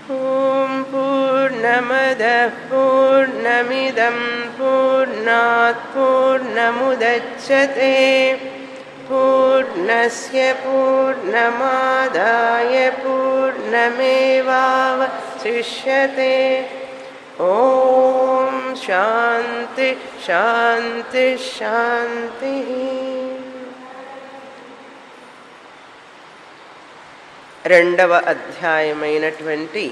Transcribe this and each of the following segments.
ॐ पूर्णमदः पूर्णमिदं पूर्णात् पूर्णमुदच्छते पूर्णस्य पूर्णमादाय पूर्णमेवावशिष्यते ॐ शान्ति शान्ति शान्तिः రెండవ అధ్యాయమైనటువంటి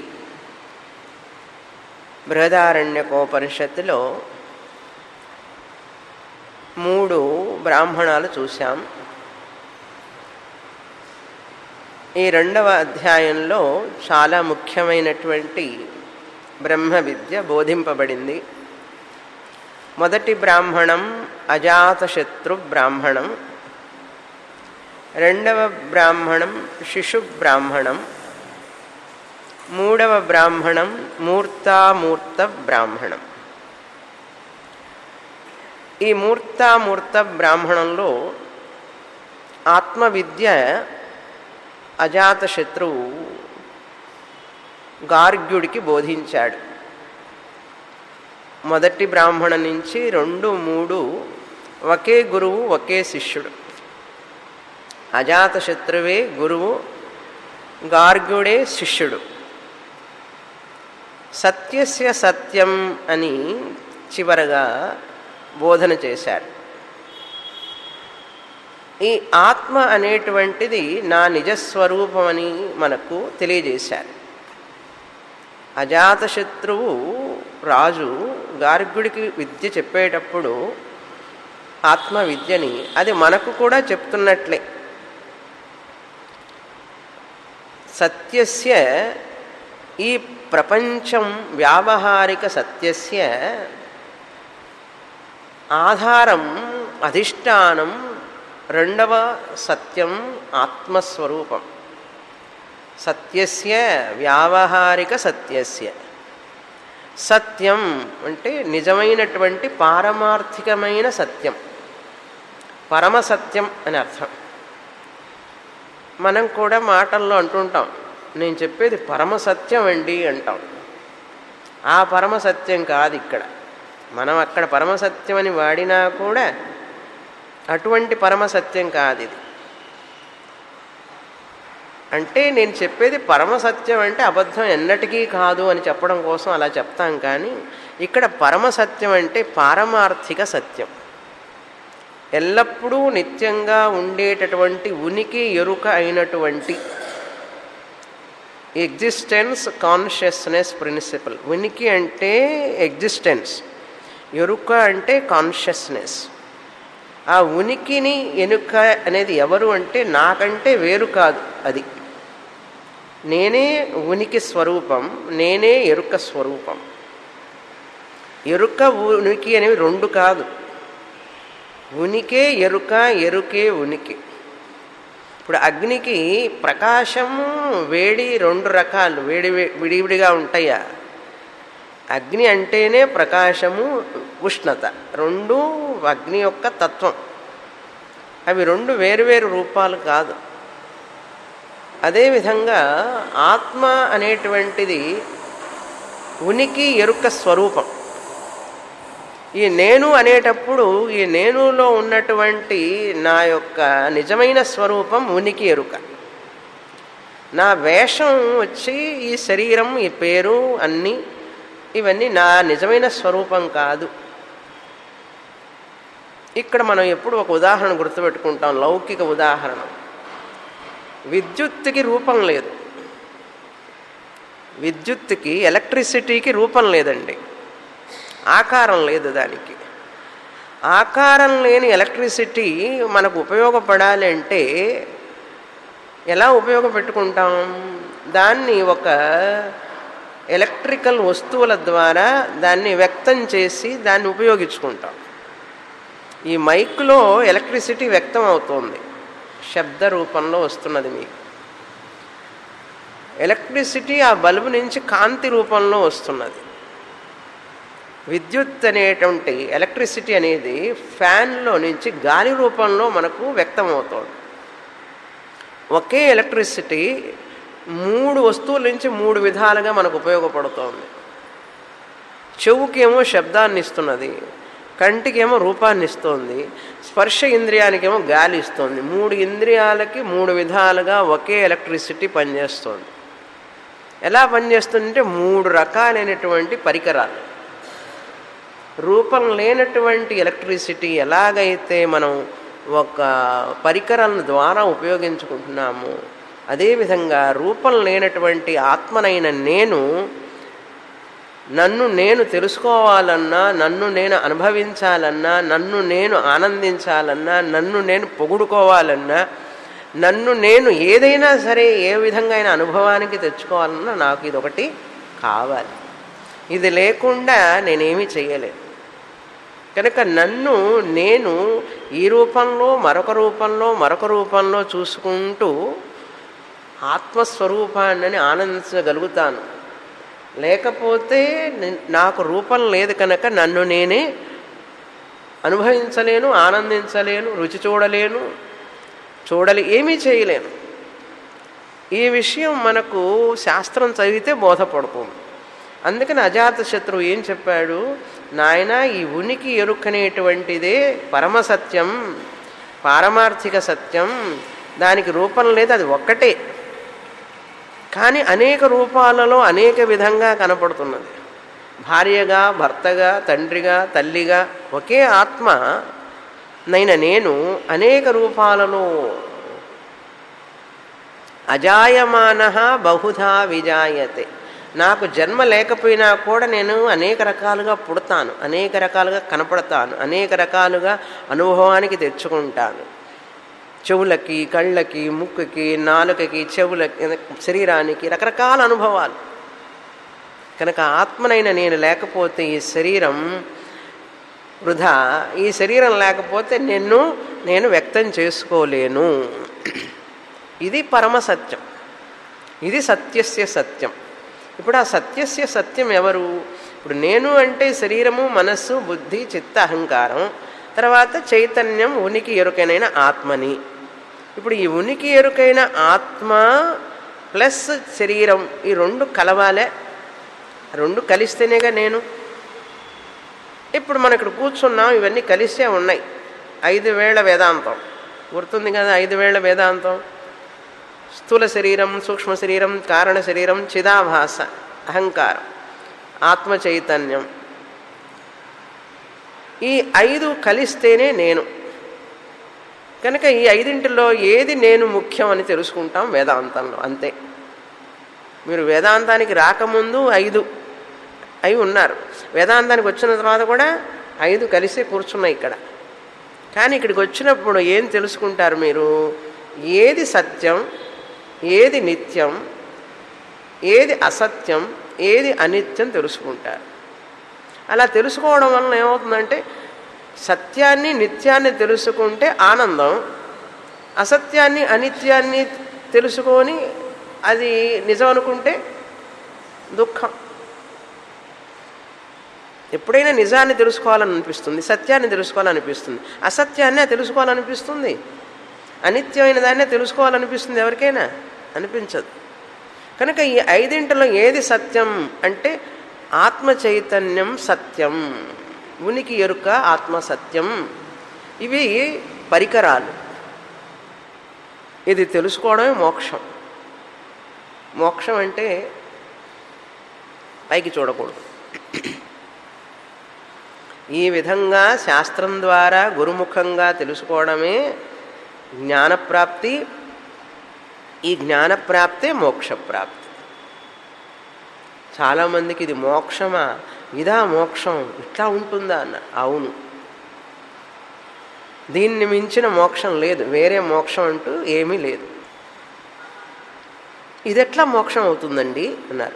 బృహదారణ్యకోపనిషత్తులో మూడు బ్రాహ్మణాలు చూశాం ఈ రెండవ అధ్యాయంలో చాలా ముఖ్యమైనటువంటి బ్రహ్మ విద్య బోధింపబడింది మొదటి బ్రాహ్మణం అజాతశత్రు బ్రాహ్మణం రెండవ బ్రాహ్మణం శిశు బ్రాహ్మణం మూడవ బ్రాహ్మణం మూర్తామూర్త బ్రాహ్మణం ఈ మూర్తామూర్త బ్రాహ్మణంలో ఆత్మవిద్య అజాతశత్రువు గార్గ్యుడికి బోధించాడు మొదటి బ్రాహ్మణ నుంచి రెండు మూడు ఒకే గురువు ఒకే శిష్యుడు అజాతశత్రువే గురువు గార్గ్యుడే శిష్యుడు సత్యస్య సత్యం అని చివరగా బోధన చేశాడు ఈ ఆత్మ అనేటువంటిది నా నిజస్వరూపమని మనకు తెలియజేశారు అజాతశత్రువు రాజు గార్గ్యుడికి విద్య చెప్పేటప్పుడు ఆత్మ విద్యని అది మనకు కూడా చెప్తున్నట్లే సత్యస్య ఈ ప్రపంచం వ్యావహారిక సత్యస్య ఆధారం అధిష్టానం రెండవ సత్యం ఆత్మస్వరూపం సత్యస్య వ్యావహారిక సత్యస్య సత్యం అంటే నిజమైనటువంటి పారమార్థికమైన సత్యం పరమసత్యం అని అర్థం మనం కూడా మాటల్లో అంటుంటాం నేను చెప్పేది పరమసత్యం అండి అంటాం ఆ పరమసత్యం కాదు ఇక్కడ మనం అక్కడ పరమసత్యం అని వాడినా కూడా అటువంటి పరమసత్యం కాదు ఇది అంటే నేను చెప్పేది పరమసత్యం అంటే అబద్ధం ఎన్నటికీ కాదు అని చెప్పడం కోసం అలా చెప్తాం కానీ ఇక్కడ పరమసత్యం అంటే పారమార్థిక సత్యం ఎల్లప్పుడూ నిత్యంగా ఉండేటటువంటి ఉనికి ఎరుక అయినటువంటి ఎగ్జిస్టెన్స్ కాన్షియస్నెస్ ప్రిన్సిపల్ ఉనికి అంటే ఎగ్జిస్టెన్స్ ఎరుక అంటే కాన్షియస్నెస్ ఆ ఉనికిని ఎనుక అనేది ఎవరు అంటే నాకంటే వేరు కాదు అది నేనే ఉనికి స్వరూపం నేనే ఎరుక స్వరూపం ఎరుక ఉనికి అనేవి రెండు కాదు ఉనికే ఎరుక ఎరుకే ఉనికి ఇప్పుడు అగ్నికి ప్రకాశము వేడి రెండు రకాలు వేడి విడివిడిగా ఉంటాయా అగ్ని అంటేనే ప్రకాశము ఉష్ణత రెండు అగ్ని యొక్క తత్వం అవి రెండు వేరువేరు రూపాలు కాదు అదేవిధంగా ఆత్మ అనేటువంటిది ఉనికి ఎరుక స్వరూపం ఈ నేను అనేటప్పుడు ఈ నేనులో ఉన్నటువంటి నా యొక్క నిజమైన స్వరూపం ఉనికి ఎరుక నా వేషం వచ్చి ఈ శరీరం ఈ పేరు అన్నీ ఇవన్నీ నా నిజమైన స్వరూపం కాదు ఇక్కడ మనం ఎప్పుడు ఒక ఉదాహరణ గుర్తుపెట్టుకుంటాం లౌకిక ఉదాహరణ విద్యుత్తుకి రూపం లేదు విద్యుత్తుకి ఎలక్ట్రిసిటీకి రూపం లేదండి ఆకారం లేదు దానికి ఆకారం లేని ఎలక్ట్రిసిటీ మనకు ఉపయోగపడాలి అంటే ఎలా ఉపయోగపెట్టుకుంటాం దాన్ని ఒక ఎలక్ట్రికల్ వస్తువుల ద్వారా దాన్ని వ్యక్తం చేసి దాన్ని ఉపయోగించుకుంటాం ఈ మైక్లో ఎలక్ట్రిసిటీ వ్యక్తం అవుతోంది శబ్ద రూపంలో వస్తున్నది మీకు ఎలక్ట్రిసిటీ ఆ బల్బు నుంచి కాంతి రూపంలో వస్తున్నది విద్యుత్ అనేటువంటి ఎలక్ట్రిసిటీ అనేది ఫ్యాన్లో నుంచి గాలి రూపంలో మనకు వ్యక్తం అవుతుంది ఒకే ఎలక్ట్రిసిటీ మూడు వస్తువుల నుంచి మూడు విధాలుగా మనకు ఉపయోగపడుతోంది చెవుకేమో శబ్దాన్ని ఇస్తున్నది కంటికేమో రూపాన్ని ఇస్తోంది స్పర్శ ఇంద్రియానికేమో గాలి ఇస్తుంది మూడు ఇంద్రియాలకి మూడు విధాలుగా ఒకే ఎలక్ట్రిసిటీ పనిచేస్తుంది ఎలా పనిచేస్తుందంటే మూడు రకాలైనటువంటి పరికరాలు రూపం లేనటువంటి ఎలక్ట్రిసిటీ ఎలాగైతే మనం ఒక పరికరం ద్వారా ఉపయోగించుకుంటున్నామో అదేవిధంగా రూపం లేనటువంటి ఆత్మనైన నేను నన్ను నేను తెలుసుకోవాలన్నా నన్ను నేను అనుభవించాలన్నా నన్ను నేను ఆనందించాలన్నా నన్ను నేను పొగుడుకోవాలన్నా నన్ను నేను ఏదైనా సరే ఏ విధంగా అయినా అనుభవానికి తెచ్చుకోవాలన్నా నాకు ఇది ఒకటి కావాలి ఇది లేకుండా నేనేమీ చేయలేను కనుక నన్ను నేను ఈ రూపంలో మరొక రూపంలో మరొక రూపంలో చూసుకుంటూ ఆత్మస్వరూపాన్ని ఆనందించగలుగుతాను లేకపోతే నాకు రూపం లేదు కనుక నన్ను నేనే అనుభవించలేను ఆనందించలేను రుచి చూడలేను చూడలే ఏమీ చేయలేను ఈ విషయం మనకు శాస్త్రం చదివితే బోధపడుతుంది అందుకని అజాతశత్రువు ఏం చెప్పాడు నాయన ఈ ఉనికి ఎరుకనేటువంటిదే పరమసత్యం పారమార్థిక సత్యం దానికి రూపం లేదు అది ఒక్కటే కానీ అనేక రూపాలలో అనేక విధంగా కనపడుతున్నది భార్యగా భర్తగా తండ్రిగా తల్లిగా ఒకే ఆత్మ నైన నేను అనేక రూపాలలో అజాయమాన బహుధా విజాయతే నాకు జన్మ లేకపోయినా కూడా నేను అనేక రకాలుగా పుడతాను అనేక రకాలుగా కనపడతాను అనేక రకాలుగా అనుభవానికి తెచ్చుకుంటాను చెవులకి కళ్ళకి ముక్కుకి నాలుకకి చెవులకి శరీరానికి రకరకాల అనుభవాలు కనుక ఆత్మనైన నేను లేకపోతే ఈ శరీరం వృధా ఈ శరీరం లేకపోతే నిన్ను నేను వ్యక్తం చేసుకోలేను ఇది పరమ సత్యం ఇది సత్యస్య సత్యం ఇప్పుడు ఆ సత్యస్య సత్యం ఎవరు ఇప్పుడు నేను అంటే శరీరము మనస్సు బుద్ధి చిత్త అహంకారం తర్వాత చైతన్యం ఉనికి ఎరుకైన ఆత్మని ఇప్పుడు ఈ ఉనికి ఎరుకైన ఆత్మ ప్లస్ శరీరం ఈ రెండు కలవాలే రెండు కలిస్తేనేగా నేను ఇప్పుడు మనం ఇక్కడ కూర్చున్నాం ఇవన్నీ కలిసే ఉన్నాయి ఐదు వేళ్ల వేదాంతం గుర్తుంది కదా ఐదు వేళ్ల వేదాంతం స్థూల శరీరం సూక్ష్మ శరీరం కారణ శరీరం చిదాభాస అహంకారం ఆత్మ చైతన్యం ఈ ఐదు కలిస్తేనే నేను కనుక ఈ ఐదింటిలో ఏది నేను ముఖ్యం అని తెలుసుకుంటాం వేదాంతంలో అంతే మీరు వేదాంతానికి రాకముందు ఐదు అయి ఉన్నారు వేదాంతానికి వచ్చిన తర్వాత కూడా ఐదు కలిసి కూర్చున్నాయి ఇక్కడ కానీ ఇక్కడికి వచ్చినప్పుడు ఏం తెలుసుకుంటారు మీరు ఏది సత్యం ఏది నిత్యం ఏది అసత్యం ఏది అనిత్యం తెలుసుకుంటారు అలా తెలుసుకోవడం వలన ఏమవుతుందంటే సత్యాన్ని నిత్యాన్ని తెలుసుకుంటే ఆనందం అసత్యాన్ని అనిత్యాన్ని తెలుసుకొని అది నిజం అనుకుంటే దుఃఖం ఎప్పుడైనా నిజాన్ని తెలుసుకోవాలని అనిపిస్తుంది సత్యాన్ని తెలుసుకోవాలనిపిస్తుంది అసత్యాన్నే తెలుసుకోవాలనిపిస్తుంది అనిత్యమైన దాన్నే తెలుసుకోవాలనిపిస్తుంది ఎవరికైనా అనిపించదు కనుక ఈ ఐదింటిలో ఏది సత్యం అంటే ఆత్మ చైతన్యం సత్యం ఉనికి ఎరుక ఆత్మ సత్యం ఇవి పరికరాలు ఇది తెలుసుకోవడమే మోక్షం మోక్షం అంటే పైకి చూడకూడదు ఈ విధంగా శాస్త్రం ద్వారా గురుముఖంగా తెలుసుకోవడమే జ్ఞానప్రాప్తి ఈ జ్ఞానప్రాప్తే మోక్షప్రాప్తి చాలామందికి ఇది మోక్షమా ఇదా మోక్షం ఇట్లా ఉంటుందా అన్న అవును దీన్ని మించిన మోక్షం లేదు వేరే మోక్షం అంటూ ఏమీ లేదు ఇది ఎట్లా మోక్షం అవుతుందండి అన్నారు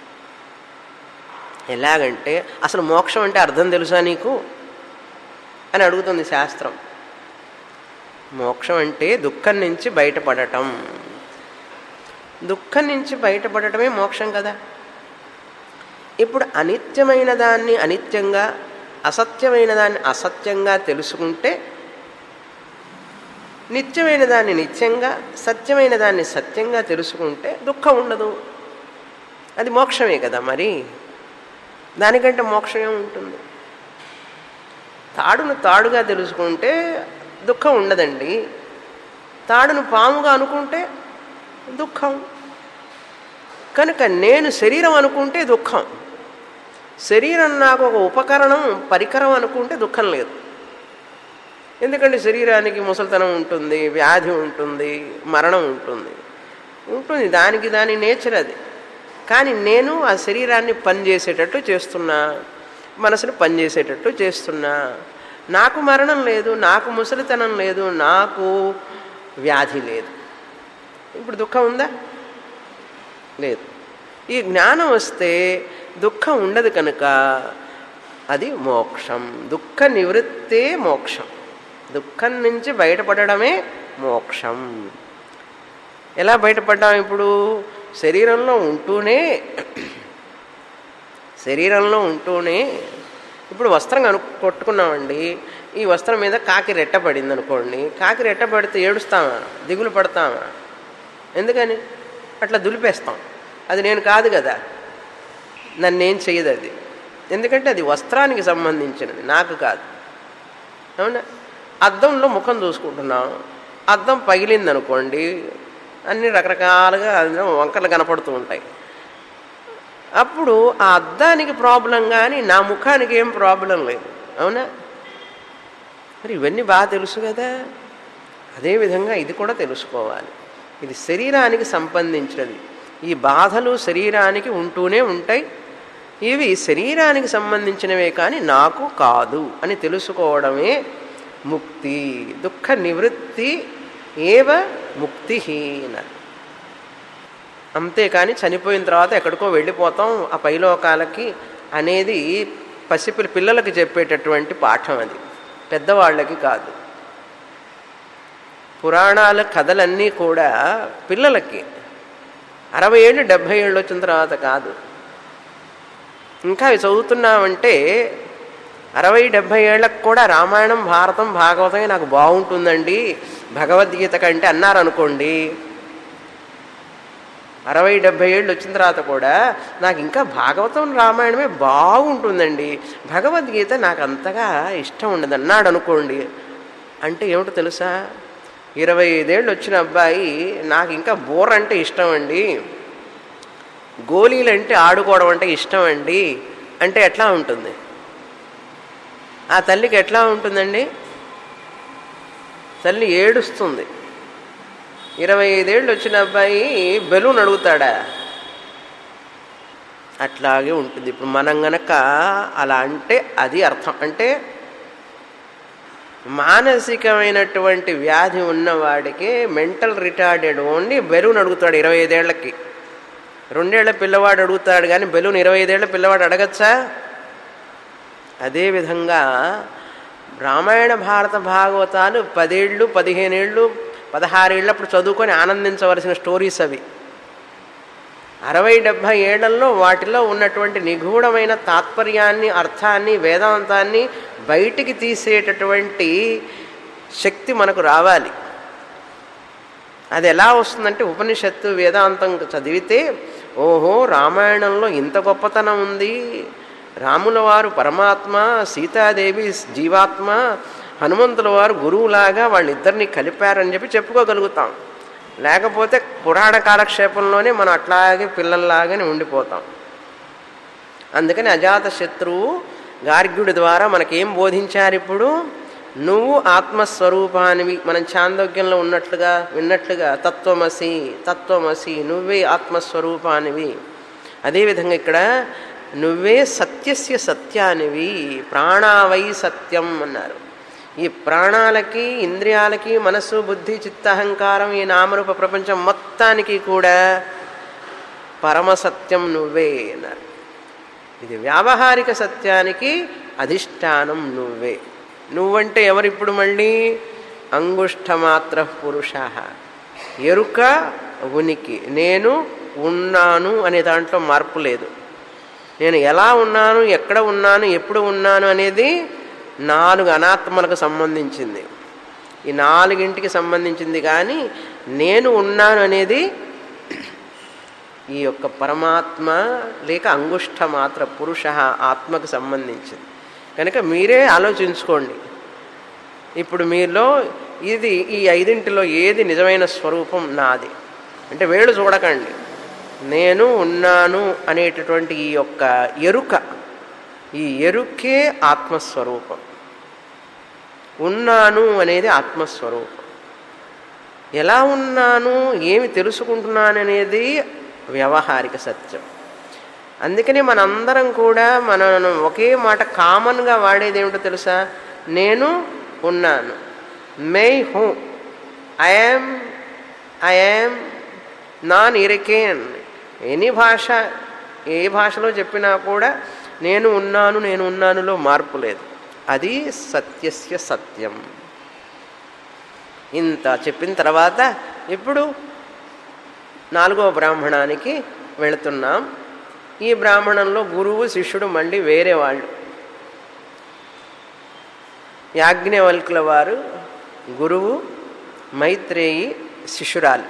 ఎలాగంటే అసలు మోక్షం అంటే అర్థం తెలుసా నీకు అని అడుగుతుంది శాస్త్రం మోక్షం అంటే దుఃఖం నుంచి బయటపడటం దుఃఖం నుంచి బయటపడటమే మోక్షం కదా ఇప్పుడు అనిత్యమైన దాన్ని అనిత్యంగా అసత్యమైన దాన్ని అసత్యంగా తెలుసుకుంటే నిత్యమైన దాన్ని నిత్యంగా సత్యమైన దాన్ని సత్యంగా తెలుసుకుంటే దుఃఖం ఉండదు అది మోక్షమే కదా మరి దానికంటే మోక్షం ఏముంటుంది తాడును తాడుగా తెలుసుకుంటే దుఃఖం ఉండదండి తాడును పాముగా అనుకుంటే దుఃఖం కనుక నేను శరీరం అనుకుంటే దుఃఖం శరీరం నాకు ఒక ఉపకరణం పరికరం అనుకుంటే దుఃఖం లేదు ఎందుకంటే శరీరానికి ముసలితనం ఉంటుంది వ్యాధి ఉంటుంది మరణం ఉంటుంది ఉంటుంది దానికి దాని నేచర్ అది కానీ నేను ఆ శరీరాన్ని పనిచేసేటట్టు చేస్తున్నా మనసును పనిచేసేటట్టు చేస్తున్నా నాకు మరణం లేదు నాకు ముసలితనం లేదు నాకు వ్యాధి లేదు ఇప్పుడు దుఃఖం ఉందా లేదు ఈ జ్ఞానం వస్తే దుఃఖం ఉండదు కనుక అది మోక్షం దుఃఖ నివృత్తే మోక్షం దుఃఖం నుంచి బయటపడడమే మోక్షం ఎలా బయటపడ్డాం ఇప్పుడు శరీరంలో ఉంటూనే శరీరంలో ఉంటూనే ఇప్పుడు వస్త్రం కను కొట్టుకున్నామండి ఈ వస్త్రం మీద కాకి రెట్టబడింది అనుకోండి కాకి రెట్టబడితే ఏడుస్తామా దిగులు పడతామా ఎందుకని అట్లా దులిపేస్తాం అది నేను కాదు కదా నన్నేం చేయదు అది ఎందుకంటే అది వస్త్రానికి సంబంధించినది నాకు కాదు అవునా అద్దంలో ముఖం చూసుకుంటున్నాం అద్దం పగిలింది అనుకోండి అన్ని రకరకాలుగా అందులో వంకలు కనపడుతూ ఉంటాయి అప్పుడు ఆ అద్దానికి ప్రాబ్లం కానీ నా ముఖానికి ఏం ప్రాబ్లం లేదు అవునా మరి ఇవన్నీ బాగా తెలుసు కదా అదేవిధంగా ఇది కూడా తెలుసుకోవాలి ఇది శరీరానికి సంబంధించినది ఈ బాధలు శరీరానికి ఉంటూనే ఉంటాయి ఇవి శరీరానికి సంబంధించినవే కానీ నాకు కాదు అని తెలుసుకోవడమే ముక్తి దుఃఖ నివృత్తి ఏవ ముక్తి అన్నారు అంతేకాని చనిపోయిన తర్వాత ఎక్కడికో వెళ్ళిపోతాం ఆ పైలోకాలకి అనేది పసిపిల్ల పిల్లలకి చెప్పేటటువంటి పాఠం అది పెద్దవాళ్ళకి కాదు పురాణాల కథలన్నీ కూడా పిల్లలకి అరవై ఏళ్ళు డెబ్భై ఏళ్ళు వచ్చిన తర్వాత కాదు ఇంకా అవి చదువుతున్నామంటే అరవై డెబ్భై ఏళ్ళకు కూడా రామాయణం భారతం భాగవతమే నాకు బాగుంటుందండి భగవద్గీత కంటే అన్నారనుకోండి అరవై డెబ్భై ఏళ్ళు వచ్చిన తర్వాత కూడా నాకు ఇంకా భాగవతం రామాయణమే బాగుంటుందండి భగవద్గీత నాకు అంతగా ఇష్టం ఉండదు అన్నాడు అనుకోండి అంటే ఏమిటో తెలుసా ఇరవై ఐదేళ్ళు వచ్చిన అబ్బాయి నాకు ఇంకా బోర్ అంటే ఇష్టం అండి గోళీలు అంటే ఆడుకోవడం అంటే ఇష్టం అండి అంటే ఎట్లా ఉంటుంది ఆ తల్లికి ఎట్లా ఉంటుందండి తల్లి ఏడుస్తుంది ఇరవై ఐదేళ్ళు వచ్చిన అబ్బాయి బెలూన్ అడుగుతాడా అట్లాగే ఉంటుంది ఇప్పుడు మనం గనక అలా అంటే అది అర్థం అంటే మానసికమైనటువంటి వ్యాధి ఉన్నవాడికి మెంటల్ రిటార్డెడ్ ఓన్లీ బెలూన్ అడుగుతాడు ఇరవై ఐదేళ్లకి రెండేళ్ల పిల్లవాడు అడుగుతాడు కానీ బెలూన్ ఇరవై ఐదేళ్ల పిల్లవాడు అడగచ్చా అదేవిధంగా రామాయణ భారత భాగవతాలు పదేళ్ళు పదిహేనేళ్ళు పదహారేళ్ళప్పుడు చదువుకొని ఆనందించవలసిన స్టోరీస్ అవి అరవై డెబ్భై ఏళ్లలో వాటిలో ఉన్నటువంటి నిగూఢమైన తాత్పర్యాన్ని అర్థాన్ని వేదాంతాన్ని బయటికి తీసేటటువంటి శక్తి మనకు రావాలి అది ఎలా వస్తుందంటే ఉపనిషత్తు వేదాంతం చదివితే ఓహో రామాయణంలో ఇంత గొప్పతనం ఉంది రాముల వారు పరమాత్మ సీతాదేవి జీవాత్మ హనుమంతుల వారు గురువులాగా వాళ్ళిద్దరిని కలిపారని చెప్పి చెప్పుకోగలుగుతాం లేకపోతే పురాణ కాలక్షేపంలోనే మనం అట్లాగే పిల్లల్లాగానే ఉండిపోతాం అందుకని అజాత శత్రువు గార్గ్యుడి ద్వారా మనకేం బోధించారు ఇప్పుడు నువ్వు ఆత్మస్వరూపానివి మనం చాందోగ్యంలో ఉన్నట్లుగా విన్నట్లుగా తత్వమసి తత్వమసి నువ్వే ఆత్మస్వరూపానివి అదేవిధంగా ఇక్కడ నువ్వే సత్యస్య సత్యానివి ప్రాణావై సత్యం అన్నారు ఈ ప్రాణాలకి ఇంద్రియాలకి మనస్సు బుద్ధి చిత్తహంకారం ఈ నామరూప ప్రపంచం మొత్తానికి కూడా పరమసత్యం నువ్వే అన్నారు ఇది వ్యావహారిక సత్యానికి అధిష్టానం నువ్వే నువ్వంటే ఎవరిప్పుడు మళ్ళీ అంగుష్ఠమాత్ర పురుష ఎరుక ఉనికి నేను ఉన్నాను అనే దాంట్లో మార్పు లేదు నేను ఎలా ఉన్నాను ఎక్కడ ఉన్నాను ఎప్పుడు ఉన్నాను అనేది నాలుగు అనాత్మలకు సంబంధించింది ఈ నాలుగింటికి సంబంధించింది కానీ నేను ఉన్నాను అనేది ఈ యొక్క పరమాత్మ లేక అంగుష్ట మాత్ర పురుష ఆత్మకు సంబంధించింది కనుక మీరే ఆలోచించుకోండి ఇప్పుడు మీలో ఇది ఈ ఐదింటిలో ఏది నిజమైన స్వరూపం నాది అంటే వేళ్ళు చూడకండి నేను ఉన్నాను అనేటటువంటి ఈ యొక్క ఎరుక ఈ ఎరుకే ఆత్మస్వరూపం ఉన్నాను అనేది ఆత్మస్వరూపం ఎలా ఉన్నాను ఏమి తెలుసుకుంటున్నాను అనేది వ్యవహారిక సత్యం అందుకని మనందరం కూడా మనం ఒకే మాట కామన్గా వాడేది ఏమిటో తెలుసా నేను ఉన్నాను me who I'm I'm non ఇరికేన్ ఎనీ భాష ఏ భాషలో చెప్పినా కూడా నేను ఉన్నాను నేను ఉన్నానులో మార్పు లేదు అది సత్యస్య సత్యం ఇంత చెప్పిన తర్వాత ఇప్పుడు నాలుగవ బ్రాహ్మణానికి వెళుతున్నాం ఈ బ్రాహ్మణంలో గురువు శిష్యుడు మళ్ళీ వేరే వాళ్ళు యాజ్ఞవల్కుల వారు గురువు మైత్రేయి శిష్యురాలు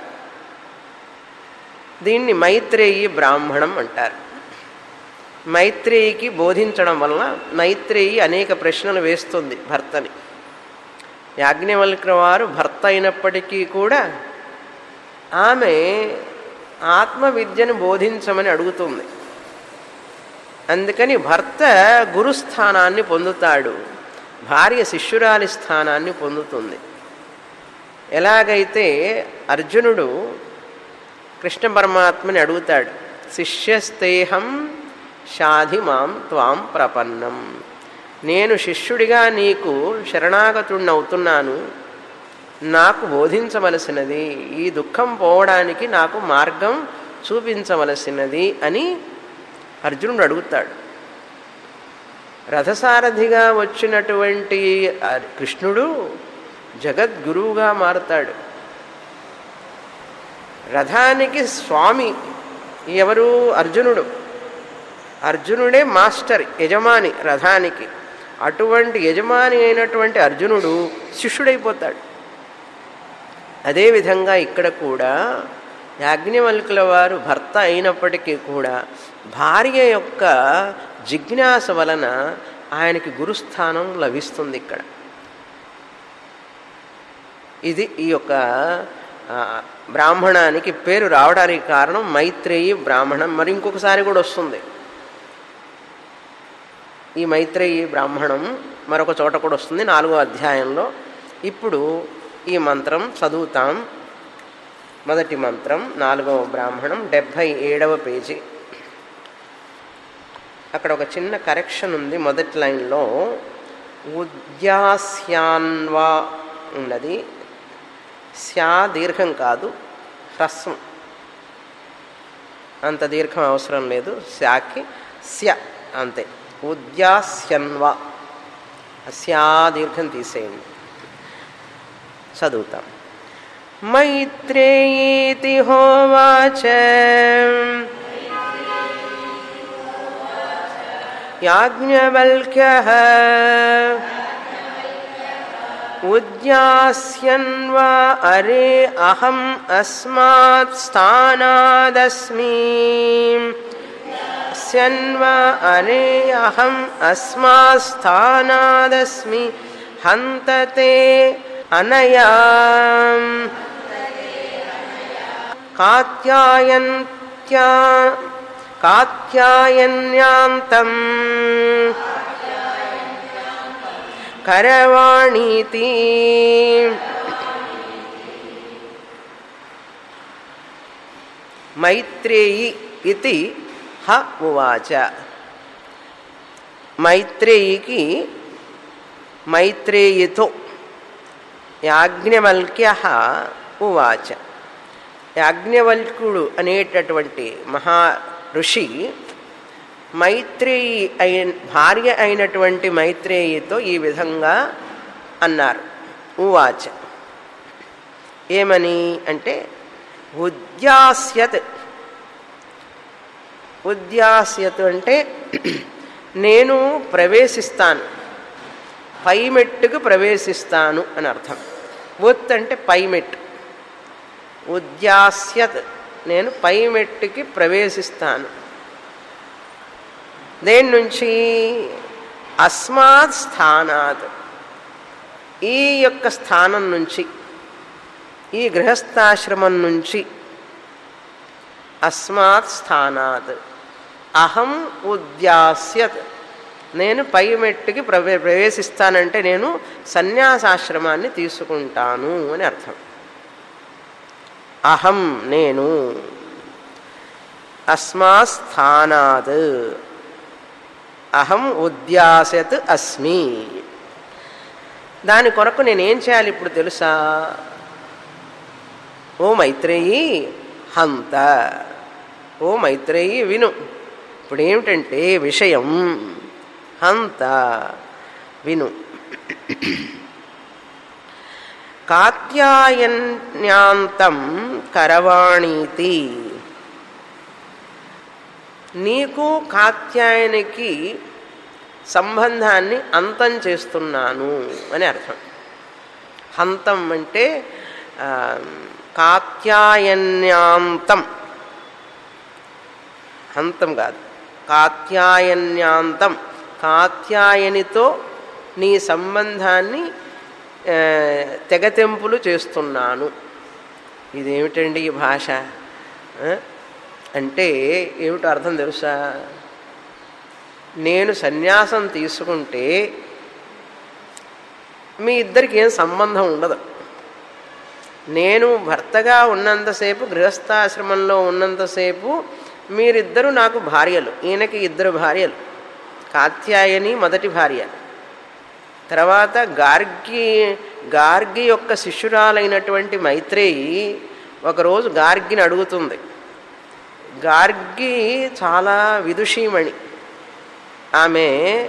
దీన్ని మైత్రేయి బ్రాహ్మణం అంటారు మైత్రేయికి బోధించడం వలన మైత్రేయి అనేక ప్రశ్నలు వేస్తుంది భర్తని యాజ్ఞవల్కుల వారు భర్త అయినప్పటికీ కూడా ఆమె ఆత్మవిద్యను బోధించమని అడుగుతుంది అందుకని భర్త గురుస్థానాన్ని పొందుతాడు భార్య శిష్యురాలి స్థానాన్ని పొందుతుంది ఎలాగైతే అర్జునుడు కృష్ణ పరమాత్మని అడుగుతాడు శిష్యస్తేహం షాధి మాం త్వాం ప్రపన్నం నేను శిష్యుడిగా నీకు శరణాగతుడిని అవుతున్నాను నాకు బోధించవలసినది ఈ దుఃఖం పోవడానికి నాకు మార్గం చూపించవలసినది అని అర్జునుడు అడుగుతాడు రథసారథిగా వచ్చినటువంటి కృష్ణుడు జగద్గురువుగా మారుతాడు రథానికి స్వామి ఎవరు అర్జునుడు అర్జునుడే మాస్టర్ యజమాని రథానికి అటువంటి యజమాని అయినటువంటి అర్జునుడు శిష్యుడైపోతాడు అదేవిధంగా ఇక్కడ కూడా యాజ్ఞవల్కుల వారు భర్త అయినప్పటికీ కూడా భార్య యొక్క జిజ్ఞాస వలన ఆయనకి గురుస్థానం లభిస్తుంది ఇక్కడ ఇది ఈ యొక్క బ్రాహ్మణానికి పేరు రావడానికి కారణం మైత్రేయి బ్రాహ్మణం మరి ఇంకొకసారి కూడా వస్తుంది ఈ మైత్రేయి బ్రాహ్మణం మరొక చోట కూడా వస్తుంది నాలుగో అధ్యాయంలో ఇప్పుడు ఈ మంత్రం చదువుతాం మొదటి మంత్రం నాలుగవ బ్రాహ్మణం డెబ్భై ఏడవ పేజీ అక్కడ ఒక చిన్న కరెక్షన్ ఉంది మొదటి లైన్లో ఉద్యాస్యాన్వా ఉన్నది స్యా దీర్ఘం కాదు హ్రస్వం అంత దీర్ఘం అవసరం లేదు శాకి స్య అంతే ఉద్యాస్యన్వా స్యా దీర్ఘం తీసేయండి చదువుతాం మైత్రేయీతి హోవాచ యాజ్ఞవల్క్య ఉద్యాస్యన్వా అరే అహం అస్మాత్ స్థానాదస్మి స్యన్వా అరే అహం అస్మాత్ స్థానాదస్మి హంతతే అనయా కాత్యాయన్త్యా కాత్యాయన్యాంతం కరవాణీతి మైత్రేయి ఇది హ ఉవాచ మైత్రేయికి మైత్రేయితో యాజ్ఞవల్క్య ఉవాచ యాజ్ఞవల్కుడు అనేటటువంటి మహా ఋషి మైత్రేయి అయిన భార్య అయినటువంటి మైత్రేయితో ఈ విధంగా అన్నారు ఉవాచ ఏమని అంటే ఉద్యాస్యత్ ఉద్యాస్యత్ అంటే నేను ప్రవేశిస్తాను పై మెట్టుకు ప్రవేశిస్తాను అని అర్థం ఉత్ అంటే పై మెట్టు ఉద్యాస్యత్ నేను పై మెట్టుకి ప్రవేశిస్తాను దేని నుంచి అస్మాత్ స్థానాత్ ఈ యొక్క స్థానం నుంచి ఈ గృహస్థాశ్రమం నుంచి అస్మాత్ స్థానాత్ అహం ఉద్యాస్యత్ నేను పై మెట్టుకి ప్రవే ప్రవేశిస్తానంటే నేను సన్యాసాశ్రమాన్ని తీసుకుంటాను అని అర్థం అహం నేను అస్మాత్ స్థానాత్ అహం ఉద్యాసత్ అస్మి దాని కొరకు నేనేం చేయాలి ఇప్పుడు తెలుసా ఓ మైత్రేయి హంత ఓ మైత్రేయి విను ఇప్పుడు ఏమిటంటే విషయం హంత విను కాత్యాయన్యాంతం కరవాణీతి నీకు కాత్యాయనికి సంబంధాన్ని అంతం చేస్తున్నాను అని అర్థం హంతం అంటే ఆ, కాత్యాయన్యాంతం హంతం కాదు కాత్యాయన్యాంతం కాత్యాయనితో నీ సంబంధాన్ని ఆ, తెగతెంపులు చేస్తున్నాను ఇదేమిటండి ఈ భాష ఆ? అంటే ఏమిటో అర్థం తెలుసా నేను సన్యాసం తీసుకుంటే మీ ఇద్దరికి ఏం సంబంధం ఉండదు నేను భర్తగా ఉన్నంతసేపు గృహస్థాశ్రమంలో ఉన్నంతసేపు మీరిద్దరూ నాకు భార్యలు ఈయనకి ఇద్దరు భార్యలు కాత్యాయని మొదటి భార్య తర్వాత గార్గి గార్గి యొక్క శిష్యురాలైనటువంటి మైత్రేయి ఒకరోజు గార్గిని అడుగుతుంది గార్గి చాలా విదుషీమణి ఆమె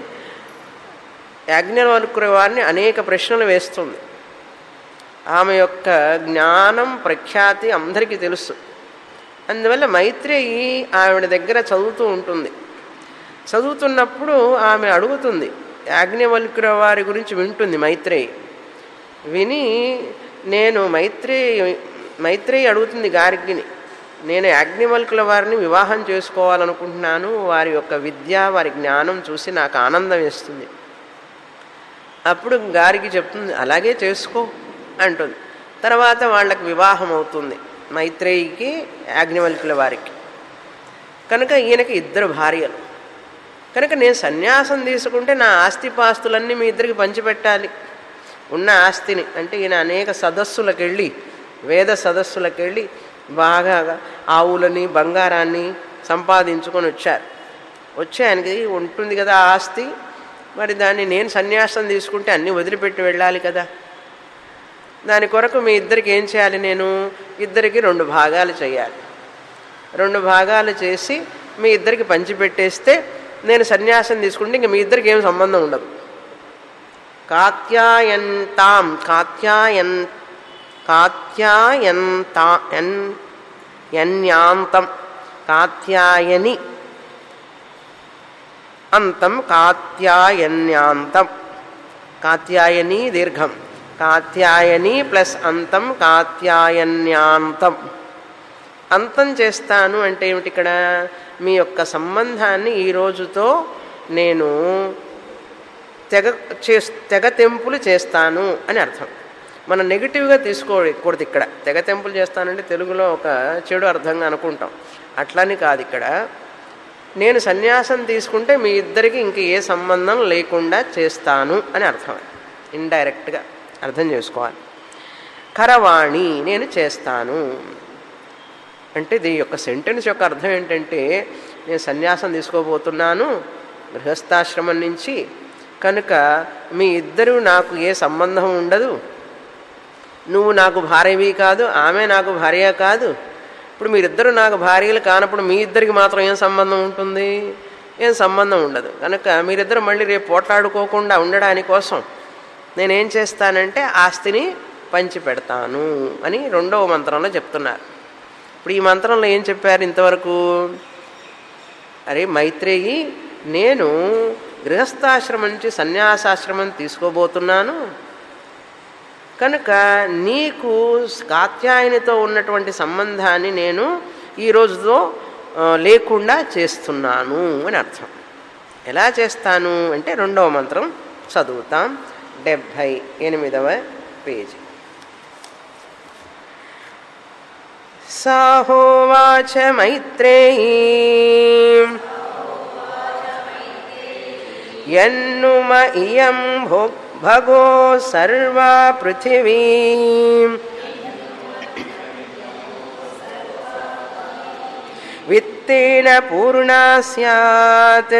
యాజ్ఞవల్కుల వారిని అనేక ప్రశ్నలు వేస్తుంది ఆమె యొక్క జ్ఞానం ప్రఖ్యాతి అందరికీ తెలుసు అందువల్ల మైత్రేయి ఆవిడ దగ్గర చదువుతూ ఉంటుంది చదువుతున్నప్పుడు ఆమె అడుగుతుంది యాజ్ఞవల్కుల వారి గురించి వింటుంది మైత్రేయి విని నేను మైత్రేయి మైత్రేయి అడుగుతుంది గార్గిని నేను యాజ్ఞవల్కుల వారిని వివాహం చేసుకోవాలనుకుంటున్నాను వారి యొక్క విద్య వారి జ్ఞానం చూసి నాకు ఆనందం వేస్తుంది అప్పుడు గారికి చెప్తుంది అలాగే చేసుకో అంటుంది తర్వాత వాళ్ళకి వివాహం అవుతుంది మైత్రేయికి యాజ్ఞవల్కుల వారికి కనుక ఈయనకి ఇద్దరు భార్యలు కనుక నేను సన్యాసం తీసుకుంటే నా ఆస్తిపాస్తులన్నీ మీ ఇద్దరికి పంచిపెట్టాలి ఉన్న ఆస్తిని అంటే ఈయన అనేక సదస్సులకు వెళ్ళి వేద సదస్సులకు వెళ్ళి బాగా ఆవులని బంగారాన్ని సంపాదించుకొని వచ్చారు వచ్చి ఆయనకి ఉంటుంది కదా ఆ ఆస్తి మరి దాన్ని నేను సన్యాసం తీసుకుంటే అన్నీ వదిలిపెట్టి వెళ్ళాలి కదా దాని కొరకు మీ ఇద్దరికి ఏం చేయాలి నేను ఇద్దరికి రెండు భాగాలు చేయాలి రెండు భాగాలు చేసి మీ ఇద్దరికి పంచిపెట్టేస్తే నేను సన్యాసం తీసుకుంటే ఇంక మీ ఇద్దరికి ఏం సంబంధం ఉండదు కాత్యాయంతాం కాత్యాయన్ కాత్యాయంతా ఎన్ యన్యాంతం కాత్యాయని అంతం కాత్యాయన్యాంతం కాత్యాయని దీర్ఘం కాత్యాయని ప్లస్ అంతం కాత్యాయన్యాంతం అంతం చేస్తాను అంటే ఏమిటి ఇక్కడ మీ యొక్క సంబంధాన్ని ఈ రోజుతో నేను తెగ చే తెగ తెంపులు చేస్తాను అని అర్థం మనం నెగిటివ్గా తీసుకోకూడదు ఇక్కడ తెగ తెంపులు చేస్తానంటే తెలుగులో ఒక చెడు అర్థంగా అనుకుంటాం అట్లని కాదు ఇక్కడ నేను సన్యాసం తీసుకుంటే మీ ఇద్దరికి ఇంక ఏ సంబంధం లేకుండా చేస్తాను అని అర్థం ఇండైరెక్ట్గా అర్థం చేసుకోవాలి కరవాణి నేను చేస్తాను అంటే దీని యొక్క సెంటెన్స్ యొక్క అర్థం ఏంటంటే నేను సన్యాసం తీసుకోబోతున్నాను గృహస్థాశ్రమం నుంచి కనుక మీ ఇద్దరు నాకు ఏ సంబంధం ఉండదు నువ్వు నాకు భార్యవి కాదు ఆమె నాకు భార్య కాదు ఇప్పుడు మీరిద్దరు నాకు భార్యలు కానప్పుడు మీ ఇద్దరికి మాత్రం ఏం సంబంధం ఉంటుంది ఏం సంబంధం ఉండదు కనుక మీరిద్దరు మళ్ళీ రేపు పోట్లాడుకోకుండా ఉండడాని కోసం నేనేం చేస్తానంటే ఆస్తిని పంచి పెడతాను అని రెండవ మంత్రంలో చెప్తున్నారు ఇప్పుడు ఈ మంత్రంలో ఏం చెప్పారు ఇంతవరకు అరే మైత్రేయి నేను గృహస్థాశ్రమం నుంచి సన్యాసాశ్రమం తీసుకోబోతున్నాను కనుక నీకు కాత్యాయనితో ఉన్నటువంటి సంబంధాన్ని నేను ఈ రోజుతో ఆ, లేకుండా చేస్తున్నాను అని అర్థం ఎలా చేస్తాను అంటే రెండవ మంత్రం చదువుతాం డెబ్భై ఎనిమిదవ పేజీ సాహోవాచ మైత్రేయీ యన్నుమ ఇయం భో భగో సర్వా పృథివీ విత్తేన పూర్ణా స్యాత్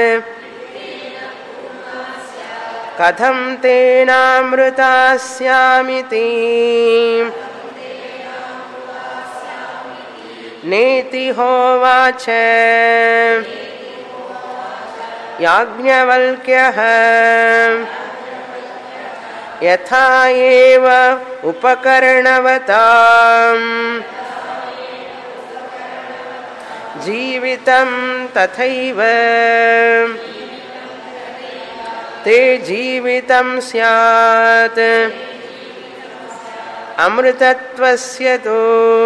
కథం తేనామృతా స్యామితి నేతి హోవాచ యాజ్ఞవల్క్యः యథా ఏవ ఉపకరణవతాం జీవితం తథైవ ते జీవితం స్యాత్ అమృతత్వస్య తు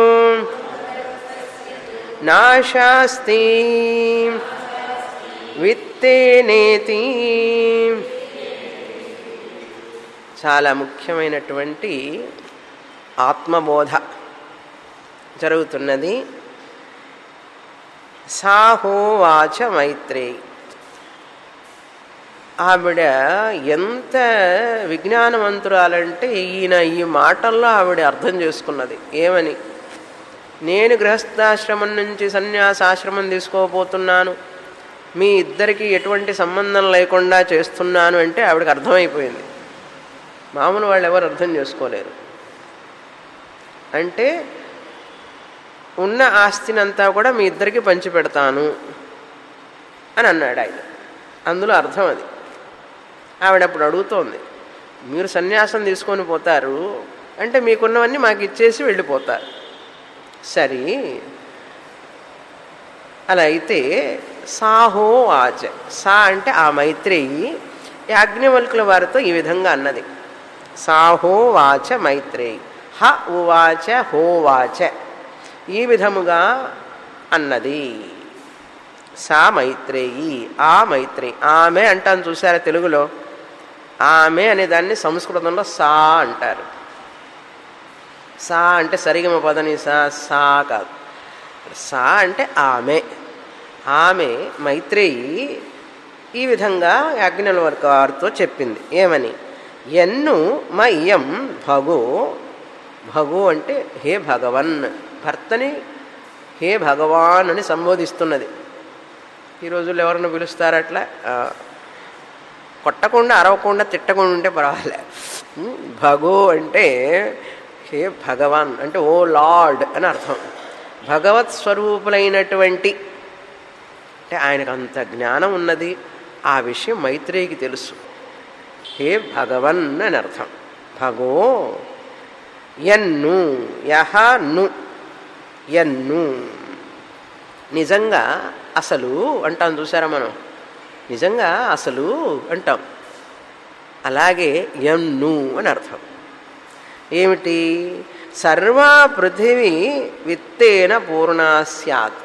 నాశాస్తి విత్తేనేతి చాలా ముఖ్యమైనటువంటి ఆత్మబోధ జరుగుతున్నది సాహోవాచ మైత్రేయి ఆవిడ ఎంత విజ్ఞానవంతురాలంటే ఈయన ఈ మాటల్లో ఆవిడ అర్థం చేసుకున్నది ఏమని నేను గృహస్థాశ్రమం నుంచి సన్యాసాశ్రమం తీసుకోబోతున్నాను మీ ఇద్దరికి ఎటువంటి సంబంధం లేకుండా చేస్తున్నాను అంటే ఆవిడకి అర్థమైపోయింది మామూలు వాళ్ళు ఎవరు అర్థం చేసుకోలేరు అంటే ఉన్న ఆస్తినంతా కూడా మీ ఇద్దరికి పంచి పెడతాను అని అన్నాడు ఆయన అందులో అర్థం అది ఆవిడ అప్పుడు అడుగుతోంది మీరు సన్యాసం తీసుకొని పోతారు అంటే మీకున్నవన్నీ మాకు ఇచ్చేసి వెళ్ళిపోతారు సరే అలా అయితే సాహో వాచ సా అంటే ఆ మైత్రేయి యాజ్ఞవల్కుల వారితో ఈ విధంగా అన్నది సాహో వాచ మైత్రేయి హ ఉవాచ హోవాచ ఈ విధముగా అన్నది సా మైత్రేయి ఆ మైత్రేయి ఆమె అంటాను చూసారా తెలుగులో ఆమె అనే దాన్ని సంస్కృతంలో సా అంటారు సా అంటే సరిగమ పదని సా సా కాదు సా అంటే ఆమె ఆమె మైత్రేయి ఈ విధంగా యాజ్ఞల వర్గ వారితో చెప్పింది ఏమని ఎన్ను మయ్యం భగో భగో అంటే హే భగవన్ భర్తని హే భగవాన్ అని సంబోధిస్తున్నది ఈ రోజుల్లో ఎవరిని పిలుస్తారు అట్లా ఆ, కొట్టకుండా అరవకుండా తిట్టకుండా ఉంటే పర్వాలే ఉమ్, భగో అంటే హే భగవాన్ అంటే ఓ లార్డ్ అని అర్థం భగవత్ స్వరూపులైనటువంటి అంటే ఆయనకు అంత జ్ఞానం ఉన్నది ఆ విషయం మైత్రేయికి తెలుసు హే భగవన్ అని అర్థం భగో యన్ను యహ ను యన్ను నిజంగా అసలు అంటాం చూసారా మనం నిజంగా అసలు అంటాం అలాగే యన్ను అని అర్థం ఏమిటి సర్వా పృథివీ విత్తేన పూర్ణా స్యాత్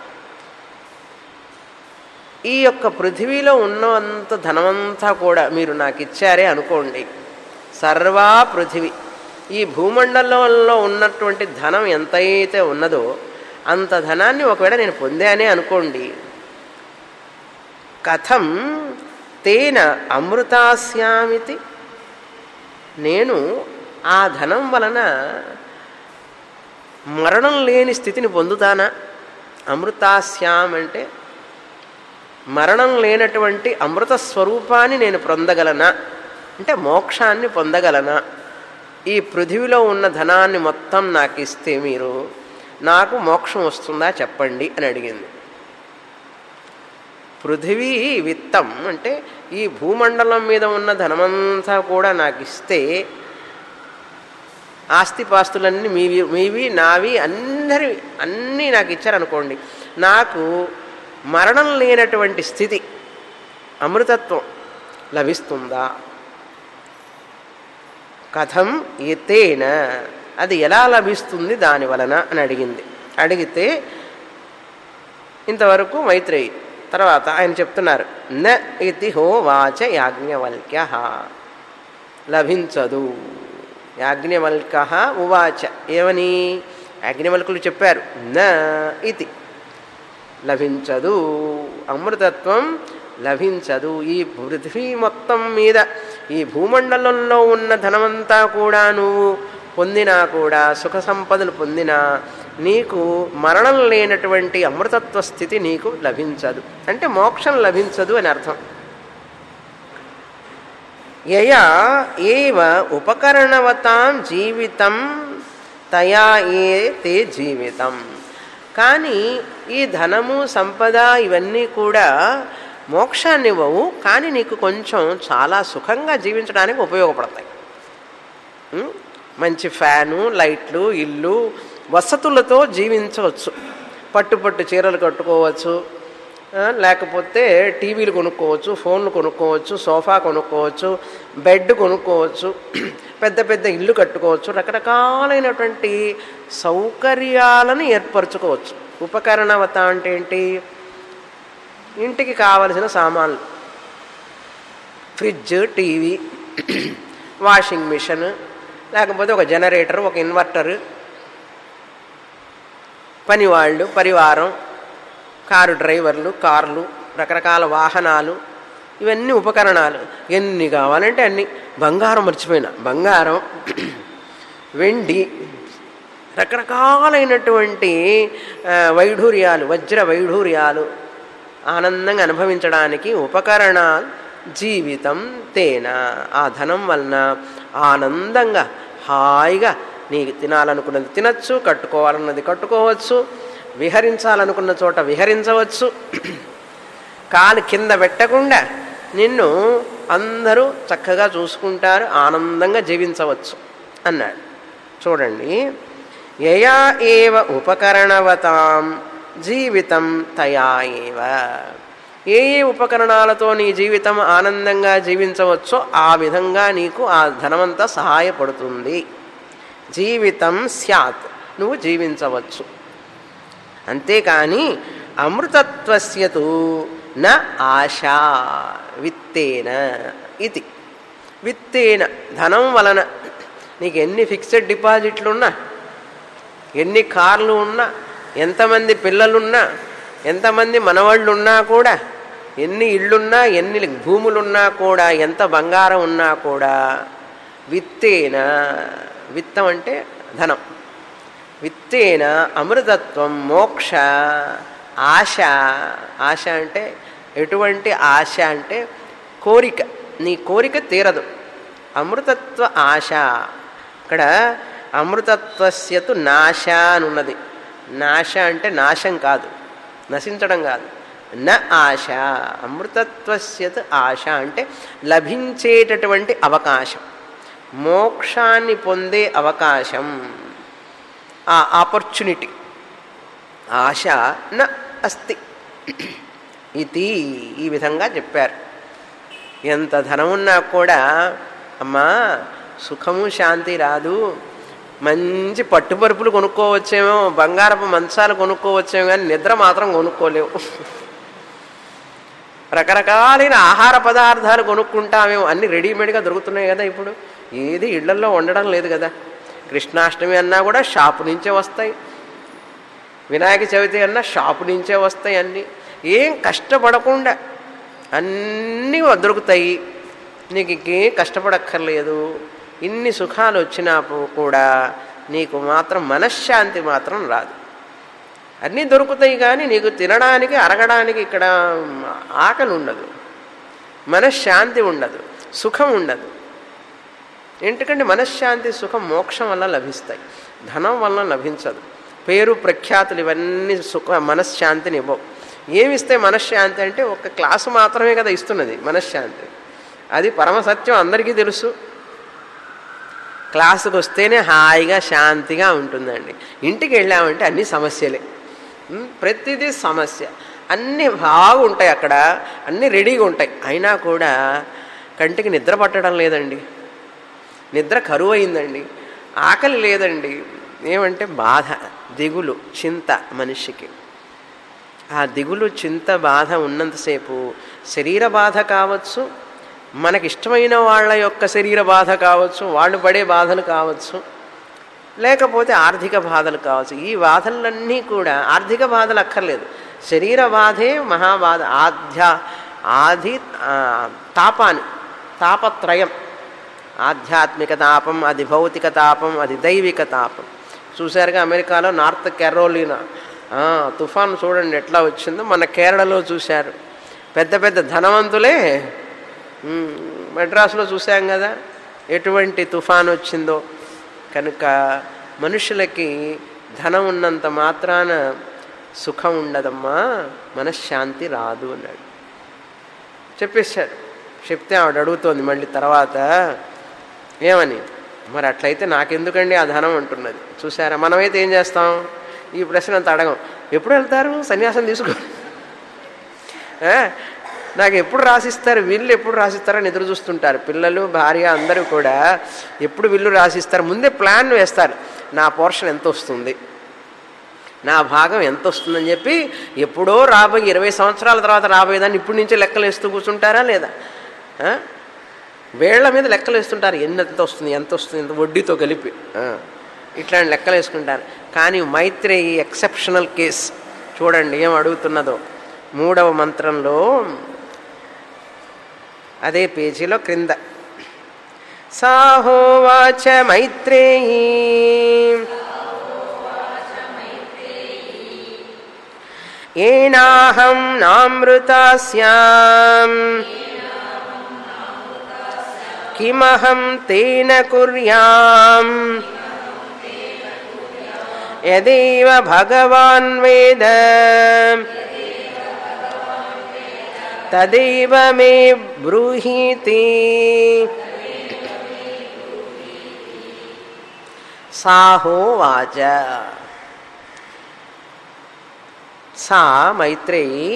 ఈ యొక్క పృథివీలో ఉన్నంత ధనమంతా కూడా మీరు నాకు ఇచ్చారే అనుకోండి సర్వా పృథివీ ఈ భూమండలంలో ఉన్నటువంటి ధనం ఎంతైతే ఉన్నదో అంత ధనాన్ని ఒకవేళ నేను పొందానే అనుకోండి కథం తేన అమృతాస్యామితి నేను ఆ ధనం వలన మరణం లేని స్థితిని పొందుతానా అమృతాస్యాం అంటే మరణం లేనటువంటి అమృత స్వరూపాన్ని నేను పొందగలనా అంటే మోక్షాన్ని పొందగలనా ఈ పృథివిలో ఉన్న ధనాన్ని మొత్తం నాకు ఇస్తే మీరు నాకు మోక్షం వస్తుందా చెప్పండి అని అడిగింది పృథివీ విత్తం అంటే ఈ భూమండలం మీద ఉన్న ధనమంతా కూడా నాకు ఇస్తే ఆస్తిపాస్తులన్నీ మీవి మీవి నావి అందరి అన్నీ నాకు ఇచ్చారనుకోండి నాకు మరణం లేనటువంటి స్థితి అమృతత్వం లభిస్తుందా కథం ఎతేన అది ఎలా లభిస్తుంది దాని వలన అని అడిగింది అడిగితే ఇంతవరకు మైత్రేయి తర్వాత ఆయన చెప్తున్నారు న ఇతి హోవాచ యాజ్ఞవల్క్య లభించదు యాజ్ఞవల్క ఉవాచ ఏమని యాజ్ఞవల్కులు చెప్పారు న ఇది లభించదు అమృతత్వం లభించదు ఈ పృథ్వీ మొత్తం మీద ఈ భూమండలంలో ఉన్న ధనమంతా కూడా నువ్వు పొందినా కూడా సుఖ సంపదలు పొందినా నీకు మరణం లేనటువంటి అమృతత్వ స్థితి నీకు లభించదు అంటే మోక్షం లభించదు అని అర్థం యయా ఏవ ఉపకరణవతాం జీవితం తయా ఏ తే జీవితం కానీ ఈ ధనము సంపద ఇవన్నీ కూడా మోక్షాన్ని ఇవ్వవు కానీ నీకు కొంచెం చాలా సుఖంగా జీవించడానికి ఉపయోగపడతాయి ఉం? మంచి ఫ్యాను లైట్లు ఇల్లు వసతులతో జీవించవచ్చు పట్టు పట్టు చీరలు కట్టుకోవచ్చు ఆ, లేకపోతే టీవీలు కొనుక్కోవచ్చు ఫోన్లు కొనుక్కోవచ్చు సోఫా కొనుక్కోవచ్చు బెడ్ కొనుక్కోవచ్చు పెద్ద పెద్ద ఇల్లు కట్టుకోవచ్చు రకరకాలైనటువంటి సౌకర్యాలను ఏర్పరచుకోవచ్చు ఉపకరణవత అంటే ఏంటి ఇంటికి కావలసిన సామాన్లు ఫ్రిడ్జ్ టీవీ వాషింగ్ మిషన్ లేకపోతే ఒక జనరేటర్ ఒక ఇన్వర్టర్ పనివాళ్ళు పరివారం కారు డ్రైవర్లు కార్లు రకరకాల వాహనాలు ఇవన్నీ ఉపకరణాలు ఎన్ని కావాలంటే అన్ని బంగారం మర్చిపోయినా బంగారం వెండి రకరకాలైనటువంటి ఆ, వైఢూర్యాలు వజ్ర వైఢూర్యాలు ఆనందంగా అనుభవించడానికి ఉపకరణాలు జీవితం తేన ఆ ధనం వలన ఆనందంగా హాయిగా నీకు తినాలనుకున్నది తినచ్చు కట్టుకోవాలన్నది కట్టుకోవచ్చు విహరించాలనుకున్న చోట విహరించవచ్చు కాలు కింద పెట్టకుండా నిన్ను అందరూ చక్కగా చూసుకుంటారు ఆనందంగా జీవించవచ్చు అన్నాడు చూడండి యయా ఏవ ఉపకరణవతాం జీవితం తయా ఏవ ఏ ఏ ఉపకరణాలతో నీ జీవితం ఆనందంగా జీవించవచ్చో ఆ విధంగా నీకు ఆ ధనమంతా సహాయపడుతుంది జీవితం స్యాత్ నువ్వు జీవించవచ్చు అంతేకాని అమృతత్వస్యతు న ఆశా విత్తేన ఇది విత్తేన ధనం వలన నీకు ఎన్ని ఫిక్స్డ్ డిపాజిట్లున్నా ఎన్ని కార్లు ఉన్నా ఎంతమంది పిల్లలున్నా ఎంతమంది మనవాళ్ళు ఉన్నా కూడా ఎన్ని ఇళ్ళున్నా ఎన్ని భూములున్నా కూడా ఎంత బంగారం ఉన్నా కూడా విత్తేన విత్తం అంటే ధనం విత్తేన అమృతత్వం మోక్ష ఆశ ఆశ అంటే ఎటువంటి ఆశ అంటే కోరిక నీ కోరిక తీరదు అమృతత్వ ఆశ ఇక్కడ అమృతత్వస్యతు నాశ అని ఉన్నది నాశ అంటే నాశం కాదు నశించడం కాదు న ఆశ అమృతత్వస్యత్ ఆశ అంటే లభించేటటువంటి అవకాశం మోక్షాన్ని పొందే అవకాశం ఆ ఆపర్చునిటీ ఆశ న అస్తి ఇది ఈ విధంగా చెప్పారు ఎంత ధనం ఉన్నా కూడా అమ్మా సుఖము శాంతి రాదు మంచి పట్టుపరుపులు కొనుక్కోవచ్చేమో బంగారపు మంచాలు కొనుక్కోవచ్చేమో కానీ నిద్ర మాత్రం కొనుక్కోలేవు రకరకాలైన ఆహార పదార్థాలు కొనుక్కుంటామేమో అన్ని రెడీమేడ్గా దొరుకుతున్నాయి కదా ఇప్పుడు ఏది ఇళ్లలో వండడం లేదు కదా కృష్ణాష్టమి అన్నా కూడా షాపు నుంచే వస్తాయి వినాయక చవితి అన్నా షాపు నుంచే వస్తాయి అన్నీ ఏం కష్టపడకుండా అన్నీ దొరుకుతాయి నీకు ఇంకేం కష్టపడక్కర్లేదు ఇన్ని సుఖాలు వచ్చినప్పుడు కూడా నీకు మాత్రం మనశ్శాంతి మాత్రం రాదు అన్నీ దొరుకుతాయి కానీ నీకు తినడానికి అరగడానికి ఇక్కడ ఆకలి ఉండదు మనశ్శాంతి ఉండదు సుఖం ఉండదు ఎందుకంటే మనశ్శాంతి సుఖం మోక్షం వల్ల లభిస్తాయి ధనం వలన లభించదు పేరు ప్రఖ్యాతులు ఇవన్నీ సుఖ మనశ్శాంతిని ఇవ్వవు ఏమిస్తే మనశ్శాంతి అంటే ఒక క్లాసు మాత్రమే కదా ఇస్తున్నది మనశ్శాంతి అది పరమసత్యం అందరికీ తెలుసు క్లాసుకు వస్తేనే హాయిగా శాంతిగా ఉంటుందండి ఇంటికి వెళ్ళామంటే అన్ని సమస్యలే ఉం? ప్రతిదీ సమస్య అన్నీ బాగుంటాయి అక్కడ అన్నీ రెడీగా ఉంటాయి అయినా కూడా కంటికి నిద్ర పట్టడం లేదండి నిద్ర కరువు అయిందండి ఆకలి లేదండి ఏమంటే బాధ దిగులు చింత మనిషికి ఆ దిగులు చింత బాధ ఉన్నంతసేపు శరీర బాధ కావచ్చు మనకి ఇష్టమైన వాళ్ళ యొక్క శరీర బాధ కావచ్చు వాళ్ళు పడే బాధలు కావచ్చు లేకపోతే ఆర్థిక బాధలు కావచ్చు ఈ బాధలన్నీ కూడా ఆర్థిక బాధలు అక్కర్లేదు శరీర బాధే మహాబాధ ఆధ్యా ఆది ఆ, తాపాన్ని తాపత్రయం ఆధ్యాత్మిక తాపం అది భౌతిక తాపం అది దైవిక తాపం చూశారుగా అమెరికాలో నార్త్ కెరోలినా ఆ, తుఫాన్ చూడండి ఎట్లా వచ్చిందో మన కేరళలో చూశారు పెద్ద పెద్ద ధనవంతులే ఉమ్, మెడ్రాస్లో చూసాం కదా ఎటువంటి తుఫాన్ వచ్చిందో కనుక మనుషులకి ధనం ఉన్నంత మాత్రాన సుఖం ఉండదమ్మా మనశ్శాంతి రాదు అన్నాడు చెప్పేశారు చెప్తే ఆవిడ అడుగుతోంది మళ్ళీ తర్వాత ఏమని మరి అట్లయితే నాకెందుకండి ఆ ధనం అంటున్నది చూసారా మనమైతే ఏం చేస్తాం ఈ ప్రశ్న అంత అడగం ఎప్పుడు వెళ్తారు సన్యాసం తీసుకో ఆ? నాకు ఎప్పుడు రాసిస్తారు వీళ్ళు ఎప్పుడు రాసిస్తారని ఎదురు చూస్తుంటారు పిల్లలు భార్య అందరూ కూడా ఎప్పుడు వీళ్ళు రాసిస్తారు ముందే ప్లాన్ వేస్తారు నా పోర్షన్ ఎంత వస్తుంది నా భాగం ఎంత వస్తుందని చెప్పి ఎప్పుడో రాబోయే ఇరవై సంవత్సరాల తర్వాత రాబోయేదాన్ని ఇప్పటి నుంచే లెక్కలు వేస్తూ కూర్చుంటారా లేదా ఆ? వేళ్ల మీద లెక్కలు వేస్తుంటారు ఎన్ని ఎంత వస్తుంది ఎంత వస్తుంది ఎంత వడ్డీతో కలిపి ఆ. ఇట్లాంటి లెక్కలు వేసుకుంటారు కానీ మైత్రేయి ఎక్సెప్షనల్ కేస్ చూడండి ఏం అడుగుతున్నదో మూడవ మంత్రంలో అదే పేజీలో క్రింద సాహోవాచ మైత్రేయీ ఏనాహం నామృతాస్యాం కిమహం తేన కుర్యాం యదేవ భగవాన్ వేద తదేవ మే బ్రూహీతి సాహోవాచ సా మైత్రేయి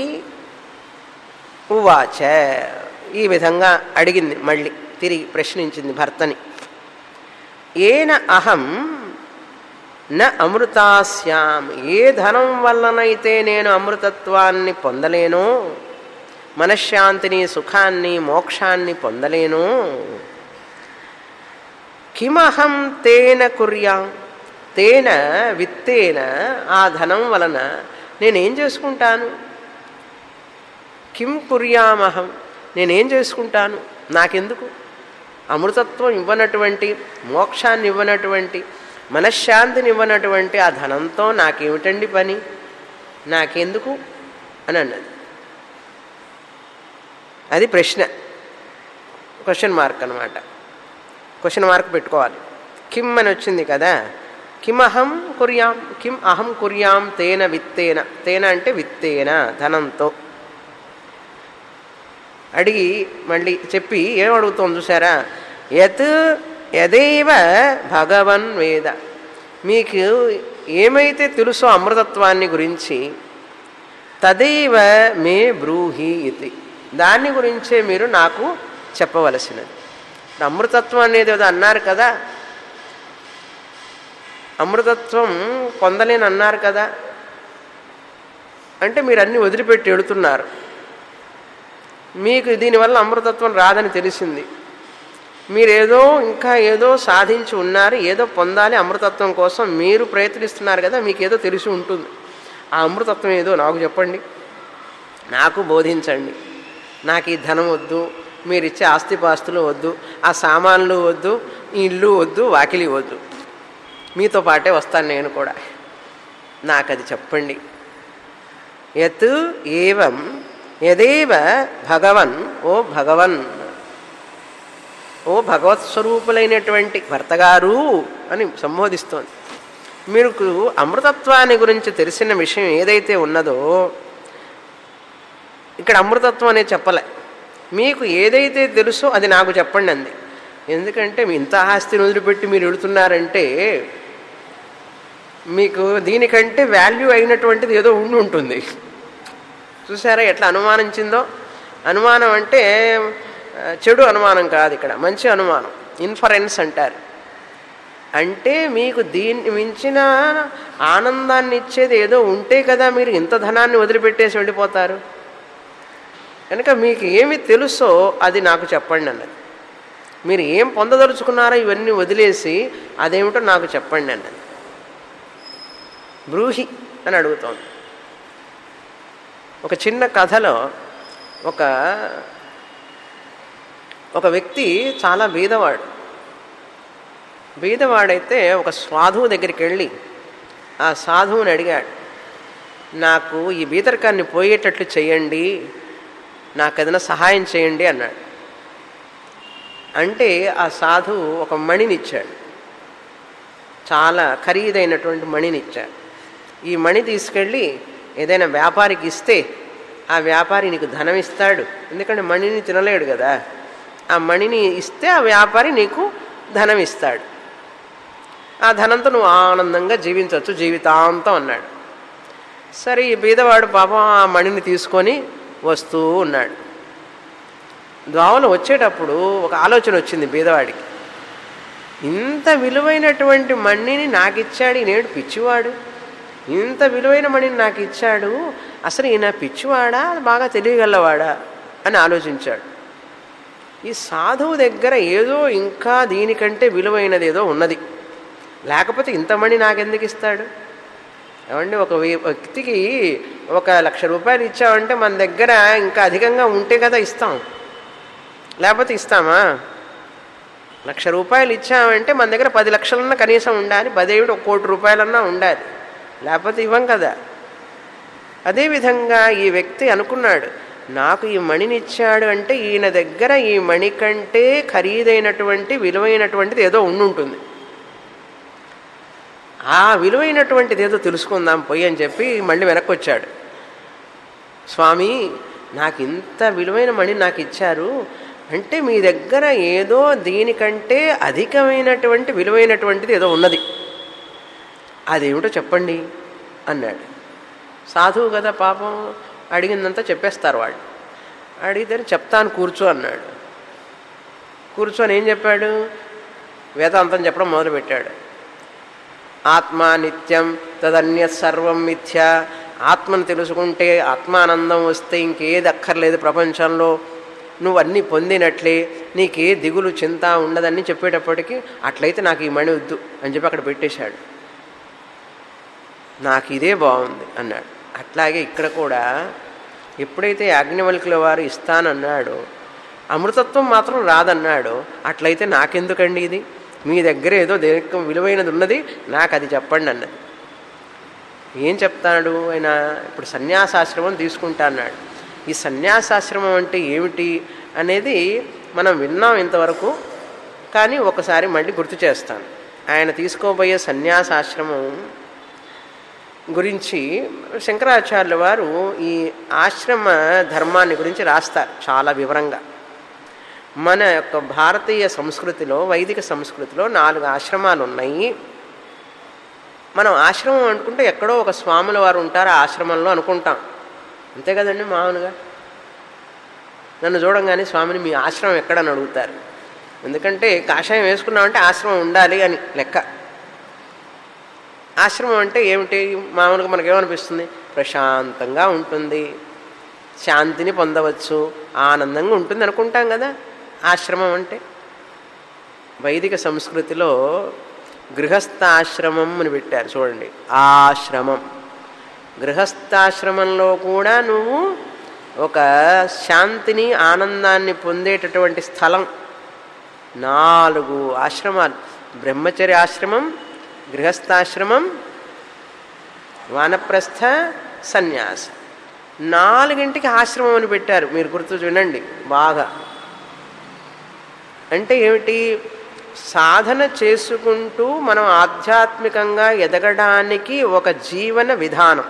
ఉవాచ ఈ విధంగా అడిగింది మళ్ళీ తిరిగి ప్రశ్నించింది భర్తని ఏన అహం న అమృతాస్యాం ఏ ధనం వల్లనైతే నేను అమృతత్వాన్ని పొందలేనో మనశ్శాంతిని సుఖాన్ని మోక్షాన్ని పొందలేను కిమహం తేన కుర్యా తేన విత్తేన ఆ ధనం వలన నేనేం చేసుకుంటాను కిం కుర్యామహం నేనేం చేసుకుంటాను నాకెందుకు అమృతత్వం ఇవ్వనటువంటి మోక్షాన్ని ఇవ్వనటువంటి మనశ్శాంతిని ఇవ్వనటువంటి ఆ ధనంతో నాకేమిటండి పని నాకెందుకు అని అన్నది అది ప్రశ్న క్వశ్చన్ మార్క్ అనమాట క్వశ్చన్ మార్క్ పెట్టుకోవాలి కిమ్ అని వచ్చింది కదా కిమహం కుర్యాం కిం అహం కుర్యాం తేన విత్తేన తేన అంటే విత్తేన ధనంతో అడిగి మళ్ళీ చెప్పి ఏం అడుగుతాం చూసారా యత్ యదేవ భగవన్ వేద మీకు ఏమైతే తెలుసో అమృతత్వాన్ని గురించి తదేవ మే బ్రూహి ఇది దాని గురించే మీరు నాకు చెప్పవలసినది అమృతత్వం అనేది ఏదో అన్నారు కదా అమృతత్వం పొందలేని అన్నారు కదా అంటే మీరు అన్ని వదిలిపెట్టి వెళుతున్నారు మీకు దీనివల్ల అమృతత్వం రాదని తెలిసింది మీరేదో ఇంకా ఏదో సాధించి ఉన్నారు ఏదో పొందాలి అమృతత్వం కోసం మీరు ప్రయత్నిస్తున్నారు కదా మీకు ఏదో తెలిసి ఉంటుంది ఆ అమృతత్వం ఏదో నాకు చెప్పండి నాకు బోధించండి నాకు ఈ ధనం వద్దు మీరు ఇచ్చే ఆస్తిపాస్తులు వద్దు ఆ సామాన్లు వద్దు ఈ ఇల్లు వద్దు వాకిలి వద్దు మీతో పాటే వస్తాను నేను కూడా నాకు అది చెప్పండి యత్ ఏవం యదేవ భగవన్ ఓ భగవన్ ఓ భగవత్ స్వరూపులైనటువంటి భర్తగారు అని సంబోధిస్తోంది మీకు అమృతత్వాన్ని గురించి తెలిసిన విషయం ఏదైతే ఉన్నదో ఇక్కడ అమృతత్వం అనేది చెప్పలే మీకు ఏదైతే తెలుసో అది నాకు చెప్పండి అంది ఎందుకంటే మీ ఇంత ఆస్తిని వదిలిపెట్టి మీరు వెళుతున్నారంటే మీకు దీనికంటే వాల్యూ అయినటువంటిది ఏదో ఉండి ఉంటుంది చూసారా ఎట్లా అనుమానించిందో అనుమానం అంటే ఆ, చెడు అనుమానం కాదు ఇక్కడ మంచి అనుమానం ఇన్ఫరెన్స్ అంటారు అంటే మీకు దీన్ని మించిన ఆనందాన్ని ఇచ్చేది ఏదో ఉంటే కదా మీరు ఇంత ధనాన్ని వదిలిపెట్టేసి వెళ్ళిపోతారు కనుక మీకు ఏమి తెలుసో అది నాకు చెప్పండి అన్నది మీరు ఏం పొందదలుచుకున్నారో ఇవన్నీ వదిలేసి అదేమిటో నాకు చెప్పండి అన్నది బ్రూహి అని అడుగుతోంది ఒక చిన్న కథలో ఒక ఒక వ్యక్తి చాలా బీదవాడు బీదవాడైతే ఒక సాధువు దగ్గరికి వెళ్ళి ఆ సాధువుని అడిగాడు నాకు ఈ బీదరికాన్ని పోయేటట్లు చేయండి నాకు ఏదైనా సహాయం చేయండి అన్నాడు అంటే ఆ సాధువు ఒక మణిని ఇచ్చాడు చాలా ఖరీదైనటువంటి మణిని ఇచ్చాడు ఈ మణి తీసుకెళ్ళి ఏదైనా వ్యాపారికి ఇస్తే ఆ వ్యాపారి నీకు ధనం ఇస్తాడు ఎందుకంటే మణిని తినలేడు కదా ఆ మణిని ఇస్తే ఆ వ్యాపారి నీకు ధనం ఇస్తాడు ఆ ధనంతో నువ్వు ఆనందంగా జీవించవచ్చు జీవితాంతం అన్నాడు సరే ఈ బీదవాడు పాపం ఆ మణిని తీసుకొని వస్తూ ఉన్నాడు దోవలు వచ్చేటప్పుడు ఒక ఆలోచన వచ్చింది బీదవాడికి ఇంత విలువైనటువంటి మణిని నాకు ఇచ్చాడు ఈయనేడు పిచ్చివాడు ఇంత విలువైన మణిని నాకు ఇచ్చాడు అసలు ఈయన పిచ్చివాడా బాగా తెలియగలవాడా అని ఆలోచించాడు ఈ సాధువు దగ్గర ఏదో ఇంకా దీనికంటే విలువైనది ఏదో ఉన్నది లేకపోతే ఇంత మణి నాకెందుకు ఇస్తాడు ఏమండి ఒక వ్యక్తికి ఒక లక్ష రూపాయలు ఇచ్చామంటే మన దగ్గర ఇంకా అధికంగా ఉంటే కదా ఇస్తాం లేకపోతే ఇస్తామా లక్ష రూపాయలు ఇచ్చామంటే మన దగ్గర పది లక్షలన్నా కనీసం ఉండాలి పదేవిడు ఒక కోటి రూపాయలన్నా ఉండాలి లేకపోతే ఇవ్వం కదా అదేవిధంగా ఈ వ్యక్తి అనుకున్నాడు నాకు ఈ మణిని ఇచ్చాడు అంటే ఈయన దగ్గర ఈ మణి కంటే ఖరీదైనటువంటి విలువైనటువంటిది ఏదో ఉండుంటుంది ఆ విలువైనటువంటిది ఏదో తెలుసుకుందాం పోయి అని చెప్పి మళ్ళీ వెనక్కి వచ్చాడు స్వామి నాకు ఇంత విలువైన మణి నాకు ఇచ్చారు అంటే మీ దగ్గర ఏదో దీనికంటే అధికమైనటువంటి విలువైనటువంటిది ఏదో ఉన్నది అదేమిటో చెప్పండి అన్నాడు సాధువు కదా పాపం అడిగిందంతా చెప్పేస్తారు వాళ్ళు అడిగితే చెప్తాను కూర్చో అన్నాడు కూర్చొని ఏం చెప్పాడు వేదాంతం చెప్పడం మొదలుపెట్టాడు ఆత్మ నిత్యం తదన్య సర్వం మిథ్య ఆత్మను తెలుసుకుంటే ఆత్మానందం వస్తే ఇంకేది అక్కర్లేదు ప్రపంచంలో నువ్వు అన్నీ పొందినట్లే నీకే దిగులు చింత ఉండదని చెప్పేటప్పటికి అట్లయితే నాకు ఈ మణి వద్దు అని చెప్పి అక్కడ పెట్టేశాడు నాకు ఇదే బాగుంది అన్నాడు అట్లాగే ఇక్కడ కూడా ఎప్పుడైతే యాజ్ఞవల్కుల వారు ఇస్తానన్నాడో అమృతత్వం మాత్రం రాదన్నాడు అట్లయితే నాకెందుకండి ఇది మీ దగ్గర ఏదో దేనికి విలువైనది ఉన్నది నాకు అది చెప్పండి అన్నది ఏం చెప్తాడు ఆయన ఇప్పుడు సన్యాసాశ్రమం తీసుకుంటా అన్నాడు ఈ సన్యాసాశ్రమం అంటే ఏమిటి అనేది మనం విన్నాం ఇంతవరకు కానీ ఒకసారి మళ్ళీ గుర్తు చేస్తాను ఆయన తీసుకోబోయే సన్యాసాశ్రమం గురించి శంకరాచార్యుల వారు ఈ ఆశ్రమ ధర్మాన్ని గురించి రాస్తారు చాలా వివరంగా మన యొక్క భారతీయ సంస్కృతిలో వైదిక సంస్కృతిలో నాలుగు ఆశ్రమాలు ఉన్నాయి మనం ఆశ్రమం అనుకుంటే ఎక్కడో ఒక స్వాముల వారు ఉంటారు ఆ ఆశ్రమంలో అనుకుంటాం అంతే కదండి మామూలుగా నన్ను చూడంగానే స్వామిని మీ ఆశ్రమం ఎక్కడని అడుగుతారు ఎందుకంటే కాషాయం వేసుకున్నామంటే ఆశ్రమం ఉండాలి అని లెక్క ఆశ్రమం అంటే ఏమిటి మామూలుగా మనకేమనిపిస్తుంది ప్రశాంతంగా ఉంటుంది శాంతిని పొందవచ్చు ఆనందంగా ఉంటుంది అనుకుంటాం కదా ఆశ్రమం అంటే వైదిక సంస్కృతిలో గృహస్థాశ్రమం అని పెట్టారు చూడండి ఆశ్రమం గృహస్థాశ్రమంలో కూడా నువ్వు ఒక శాంతిని ఆనందాన్ని పొందేటటువంటి స్థలం నాలుగు ఆశ్రమాలు బ్రహ్మచర్య ఆశ్రమం గృహస్థాశ్రమం వానప్రస్థ సన్యాసం నాలుగింటికి ఆశ్రమం అని పెట్టారు మీరు గుర్తు వినండి బాగా అంటే ఏమిటి సాధన చేసుకుంటూ మనం ఆధ్యాత్మికంగా ఎదగడానికి ఒక జీవన విధానం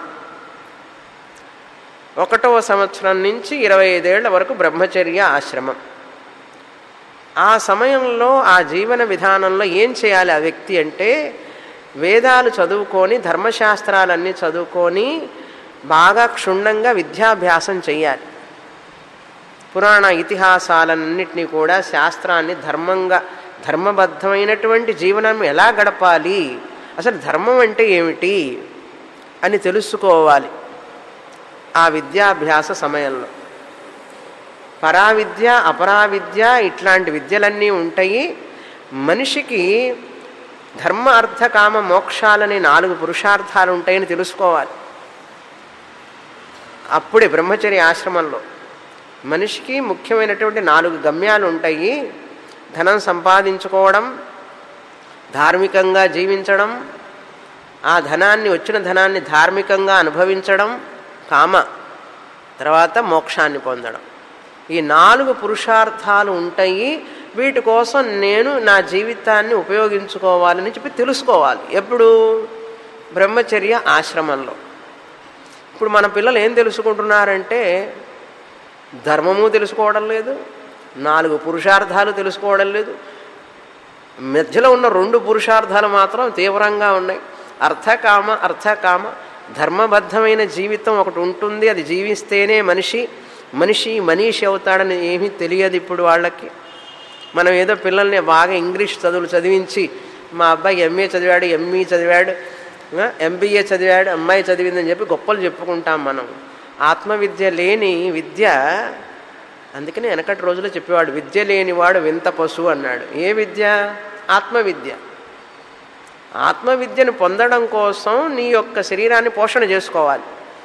ఒకటవ సంవత్సరం నుంచి ఇరవై ఐదేళ్ల వరకు బ్రహ్మచర్య ఆశ్రమం ఆ సమయంలో ఆ జీవన విధానంలో ఏం చేయాలి ఆ వ్యక్తి అంటే వేదాలు చదువుకొని ధర్మశాస్త్రాలన్నీ చదువుకొని బాగా క్షుణ్ణంగా విద్యాభ్యాసం చేయాలి పురాణ ఇతిహాసాలన్నింటినీ కూడా శాస్త్రాన్ని ధర్మంగా ధర్మబద్ధమైనటువంటి జీవనం ఎలా గడపాలి అసలు ధర్మం అంటే ఏమిటి అని తెలుసుకోవాలి ఆ విద్యాభ్యాస సమయంలో పరావిద్య అపరావిద్య ఇట్లాంటి విద్యలన్నీ ఉంటాయి మనిషికి ధర్మ అర్థ కామ మోక్షాలనే నాలుగు పురుషార్థాలు ఉంటాయని తెలుసుకోవాలి అప్పుడే బ్రహ్మచర్య ఆశ్రమంలో మనిషికి ముఖ్యమైనటువంటి నాలుగు గమ్యాలు ఉంటాయి ధనం సంపాదించుకోవడం ధార్మికంగా జీవించడం ఆ ధనాన్ని వచ్చిన ధనాన్ని ధార్మికంగా అనుభవించడం కామ తర్వాత మోక్షాన్ని పొందడం ఈ నాలుగు పురుషార్థాలు ఉంటాయి వీటి కోసం నేను నా జీవితాన్ని ఉపయోగించుకోవాలని చెప్పి తెలుసుకోవాలి ఎప్పుడు బ్రహ్మచర్య ఆశ్రమంలో ఇప్పుడు మన పిల్లలు ఏం తెలుసుకుంటున్నారంటే ధర్మము తెలుసుకోవడం లేదు నాలుగు పురుషార్థాలు తెలుసుకోవడం లేదు మధ్యలో ఉన్న రెండు పురుషార్థాలు మాత్రం తీవ్రంగా ఉన్నాయి అర్థకామ అర్థకామ ధర్మబద్ధమైన జీవితం ఒకటి ఉంటుంది అది జీవిస్తేనే మనిషి మనిషి మనీషి అవుతాడని ఏమీ తెలియదు ఇప్పుడు వాళ్ళకి మనం ఏదో పిల్లల్ని బాగా ఇంగ్లీష్ చదువులు చదివించి మా అబ్బాయి ఎంఏ చదివాడు ఎంఈ చదివాడు ఎంబీఏ చదివాడు అమ్మాయి చదివిందని చెప్పి గొప్పలు చెప్పుకుంటాం మనం ఆత్మవిద్య లేని విద్య అందుకని వెనకటి రోజుల్లో చెప్పేవాడు విద్య లేనివాడు వింత పశువు అన్నాడు ఏ విద్య ఆత్మవిద్య ఆత్మవిద్యను పొందడం కోసం నీ యొక్క శరీరాన్ని పోషణ చేసుకోవాలి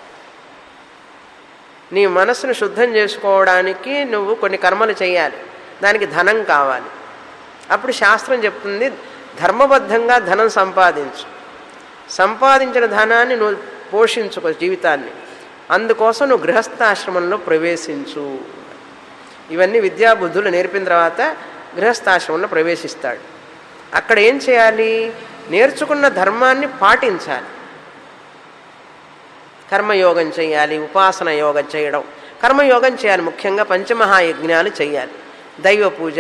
నీ మనసును శుద్ధం చేసుకోవడానికి నువ్వు కొన్ని కర్మలు చేయాలి దానికి ధనం కావాలి అప్పుడు శాస్త్రం చెప్తుంది ధర్మబద్ధంగా ధనం సంపాదించు సంపాదించిన ధనాన్ని నువ్వు పోషించుకో జీవితాన్ని అందుకోసం నువ్వు గృహస్థాశ్రమంలో ప్రవేశించు ఇవన్నీ విద్యాబుద్ధులు నేర్పిన తర్వాత గృహస్థాశ్రమంలో ప్రవేశిస్తాడు అక్కడ ఏం చేయాలి నేర్చుకున్న ధర్మాన్ని పాటించాలి కర్మయోగం చేయాలి ఉపాసన యోగం చేయడం కర్మయోగం చేయాలి ముఖ్యంగా పంచమహాయజ్ఞాలు చేయాలి దైవ పూజ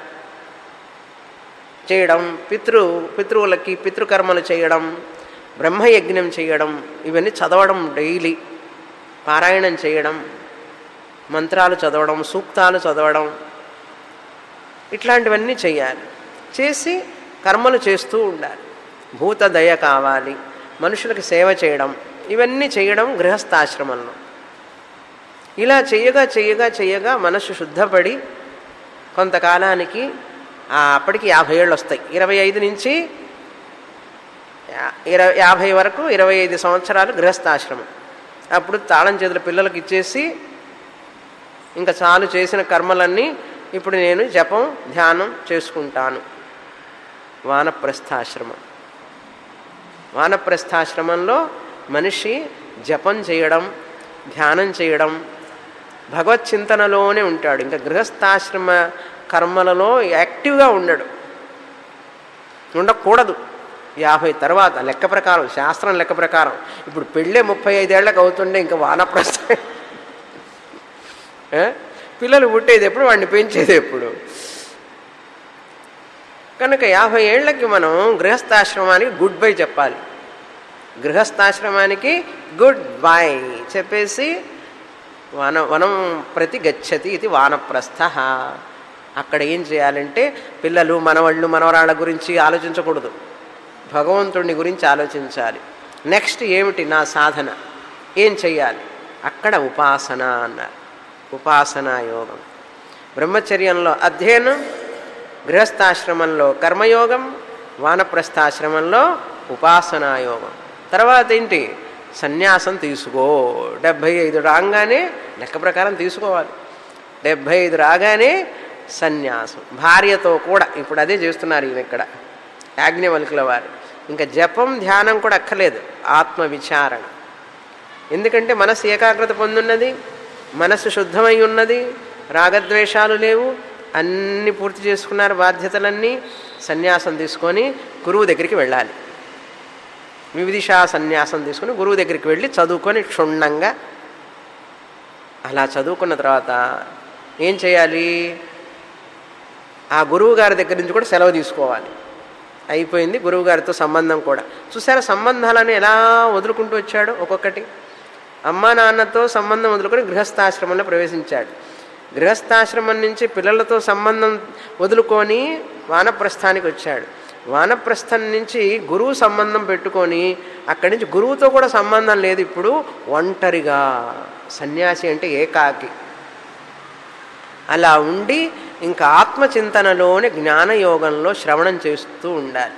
చేయడం పితృ పితృవులకి పితృకర్మలు చేయడం బ్రహ్మయజ్ఞం చేయడం ఇవన్నీ చదవడం డైలీ పారాయణం చేయడం మంత్రాలు చదవడం సూక్తాలు చదవడం ఇట్లాంటివన్నీ చేయాలి చేసి కర్మలు చేస్తూ ఉండాలి భూత దయ కావాలి మనుషులకు సేవ చేయడం ఇవన్నీ చేయడం గృహస్థాశ్రమంలో ఇలా చేయగా చేయగా చేయగా మనసు శుద్ధపడి కొంతకాలానికి అప్పటికి యాభై ఏళ్ళు వస్తాయి ఇరవై ఐదు నుంచి ఇరవై యాభై వరకు ఇరవై ఐదు సంవత్సరాలు గృహస్థాశ్రమం అప్పుడు తాళం చేతుల పిల్లలకి ఇచ్చేసి ఇంకా చాలు చేసిన కర్మలన్నీ ఇప్పుడు నేను జపం ధ్యానం చేసుకుంటాను వానప్రస్థాశ్రమం వానప్రస్థాశ్రమంలో మనిషి జపం చేయడం ధ్యానం చేయడం భగవత్ చింతనలోనే ఉంటాడు ఇంకా గృహస్థాశ్రమ కర్మలలో యాక్టివ్గా ఉండడు ఉండకూడదు యాభై తర్వాత లెక్క ప్రకారం శాస్త్రం లెక్క ప్రకారం ఇప్పుడు పెళ్ళే ముప్పై ఐదేళ్లకు అవుతుండే ఇంకా వానప్రస్థ పిల్లలు పుట్టేది ఎప్పుడు వాడిని పెంచేది ఎప్పుడు కనుక యాభై ఏళ్ళకి మనం గృహస్థాశ్రమానికి గుడ్ బై చెప్పాలి గృహస్థాశ్రమానికి గుడ్ బై చెప్పేసి వన వనం ప్రతి గచ్చతి ఇది వానప్రస్థ అక్కడ ఏం చేయాలంటే పిల్లలు మనవాళ్ళు మనవరాళ్ళ గురించి ఆలోచించకూడదు భగవంతుడిని గురించి ఆలోచించాలి నెక్స్ట్ ఏమిటి నా సాధన ఏం చెయ్యాలి అక్కడ ఉపాసన అన్నారు ఉపాసనా యోగం బ్రహ్మచర్యంలో అధ్యయనం గృహస్థాశ్రమంలో కర్మయోగం వానప్రస్థాశ్రమంలో ఉపాసనా యోగం తర్వాత ఏంటి సన్యాసం తీసుకో డెబ్భై ఐదు రాగానే లెక్క ప్రకారం తీసుకోవాలి డెబ్భై ఐదు రాగానే సన్యాసం భార్యతో కూడా ఇప్పుడు అదే చేస్తున్నారు ఈయన ఇక్కడ యాజ్ఞవల్కుల వారు ఇంకా జపం ధ్యానం కూడా అక్కర్లేదు ఆత్మ విచారణ ఎందుకంటే మనసు ఏకాగ్రత పొందున్నది మనసు శుద్ధమై ఉన్నది రాగద్వేషాలు లేవు అన్నీ పూర్తి చేసుకున్నారు బాధ్యతలన్నీ సన్యాసం తీసుకొని గురువు దగ్గరికి వెళ్ళాలి వివిధిషా సన్యాసం తీసుకుని గురువు దగ్గరికి వెళ్ళి చదువుకొని క్షుణ్ణంగా అలా చదువుకున్న తర్వాత ఏం చేయాలి ఆ గురువు గారి దగ్గర నుంచి కూడా సెలవు తీసుకోవాలి అయిపోయింది గురువు గారితో సంబంధం కూడా చూసారా సంబంధాలను ఎలా వదులుకుంటూ వచ్చాడు ఒక్కొక్కటి అమ్మా నాన్నతో సంబంధం వదులుకొని గృహస్థాశ్రమంలో ప్రవేశించాడు గృహస్థాశ్రమం నుంచి పిల్లలతో సంబంధం వదులుకొని వానప్రస్థానికి వచ్చాడు వానప్రస్థం నుంచి గురువు సంబంధం పెట్టుకొని అక్కడి నుంచి గురువుతో కూడా సంబంధం లేదు ఇప్పుడు ఒంటరిగా సన్యాసి అంటే ఏకాకి అలా ఉండి ఇంకా ఆత్మచింతనలోని జ్ఞానయోగంలో శ్రవణం చేస్తూ ఉండాలి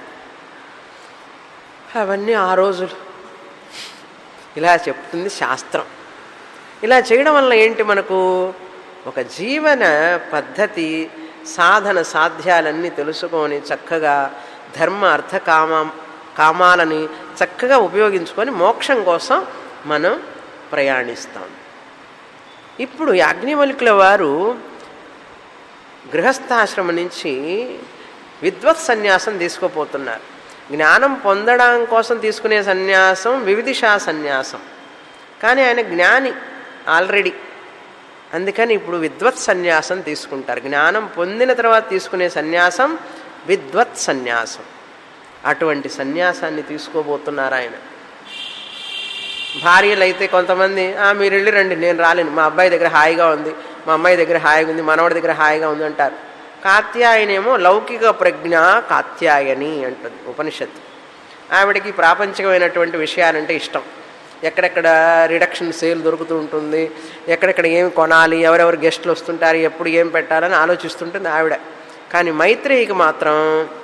అవన్నీ ఆ రోజులు ఇలా చెప్తుంది శాస్త్రం ఇలా చేయడం వల్ల ఏంటి మనకు ఒక జీవన పద్ధతి సాధన సాధ్యాలన్నీ తెలుసుకొని చక్కగా ధర్మ అర్థ కామ కామాలని చక్కగా ఉపయోగించుకొని మోక్షం కోసం మనం ప్రయాణిస్తాం ఇప్పుడు యాజ్ఞవల్కుల వారు గృహస్థాశ్రమం నుంచి విద్వత్ సన్యాసం తీసుకోపోతున్నారు జ్ఞానం పొందడం కోసం తీసుకునే సన్యాసం వివిధిషా సన్యాసం కానీ ఆయన జ్ఞాని ఆల్రెడీ అందుకని ఇప్పుడు విద్వత్ సన్యాసం తీసుకుంటారు జ్ఞానం పొందిన తర్వాత తీసుకునే సన్యాసం విద్వత్ సన్యాసం అటువంటి సన్యాసాన్ని తీసుకోబోతున్నారు ఆయన భార్యలు అయితే కొంతమంది "ఆ, మీరు వెళ్ళి రండి నేను రాలేను మా అబ్బాయి దగ్గర హాయిగా ఉంది మా అమ్మాయి దగ్గర హాయిగా ఉంది మనవడి దగ్గర హాయిగా ఉంది అంటారు కాత్యాయనేమో లౌకిక ప్రజ్ఞ కాత్యాయని అంటుంది ఉపనిషత్తు ఆవిడకి ప్రాపంచికమైనటువంటి విషయాలంటే ఇష్టం ఎక్కడెక్కడ రిడక్షన్ సేల్ దొరుకుతూ ఉంటుంది ఎక్కడెక్కడ ఏమి కొనాలి ఎవరెవరు గెస్టులు వస్తుంటారు ఎప్పుడు ఏం పెట్టాలని ఆలోచిస్తుంటుంది ఆవిడ కానీ మైత్రేయికి మాత్రం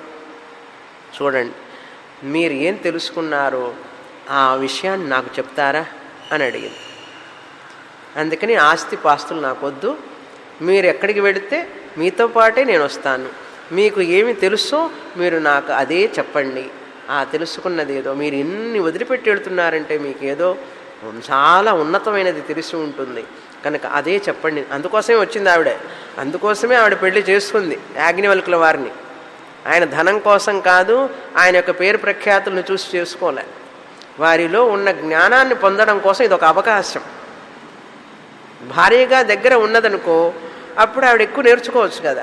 చూడండి మీరు ఏం తెలుసుకున్నారో ఆ విషయాన్ని నాకు చెప్తారా అని అడిగింది అందుకని ఆస్తి పాస్తులు నాకు వద్దు మీరు ఎక్కడికి వెళితే మీతో పాటే నేను వస్తాను మీకు ఏమి తెలుసో మీరు నాకు అదే చెప్పండి ఆ తెలుసుకున్నది ఏదో మీరు ఇన్ని వదిలిపెట్టి వెళ్తున్నారంటే మీకు ఏదో చాలా ఉన్నతమైనది తెలిసి ఉంటుంది కనుక అదే చెప్పండి అందుకోసమే వచ్చింది ఆవిడ అందుకోసమే ఆవిడ పెళ్లి చేసుకుంది యాజ్ఞవల్కుల వారిని ఆయన ధనం కోసం కాదు ఆయన యొక్క పేరు ప్రఖ్యాతులను చూసి చేసుకోలే వారిలో ఉన్న జ్ఞానాన్ని పొందడం కోసం ఇది ఒక అవకాశం భార్యగా దగ్గర ఉన్నదనుకో అప్పుడు ఆవిడ ఎక్కువ నేర్చుకోవచ్చు కదా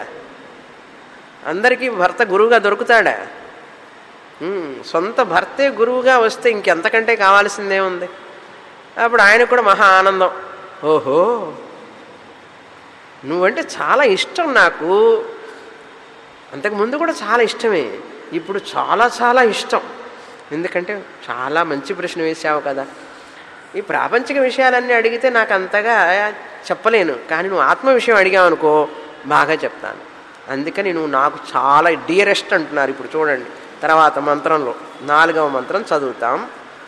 అందరికీ భర్త గురువుగా దొరుకుతాడా ఉమ్, సొంత భర్తే గురువుగా వస్తే ఇంకెంతకంటే కావాల్సిందే ఉంది అప్పుడు ఆయన కూడా మహా ఆనందం ఓహో నువ్వంటే చాలా ఇష్టం నాకు అంతకుముందు కూడా చాలా ఇష్టమే ఇప్పుడు చాలా చాలా ఇష్టం ఎందుకంటే చాలా మంచి ప్రశ్న వేసావు కదా ఈ ప్రాపంచిక విషయాలన్నీ అడిగితే నాకు అంతగా చెప్పలేను కానీ నువ్వు ఆత్మ విషయం అడిగావు అనుకో బాగా చెప్తాను అందుకని నువ్వు నాకు చాలా డియరెస్ట్ అంటున్నారు ఇప్పుడు చూడండి తర్వాత మంత్రంలో నాలుగవ మంత్రం చదువుతాం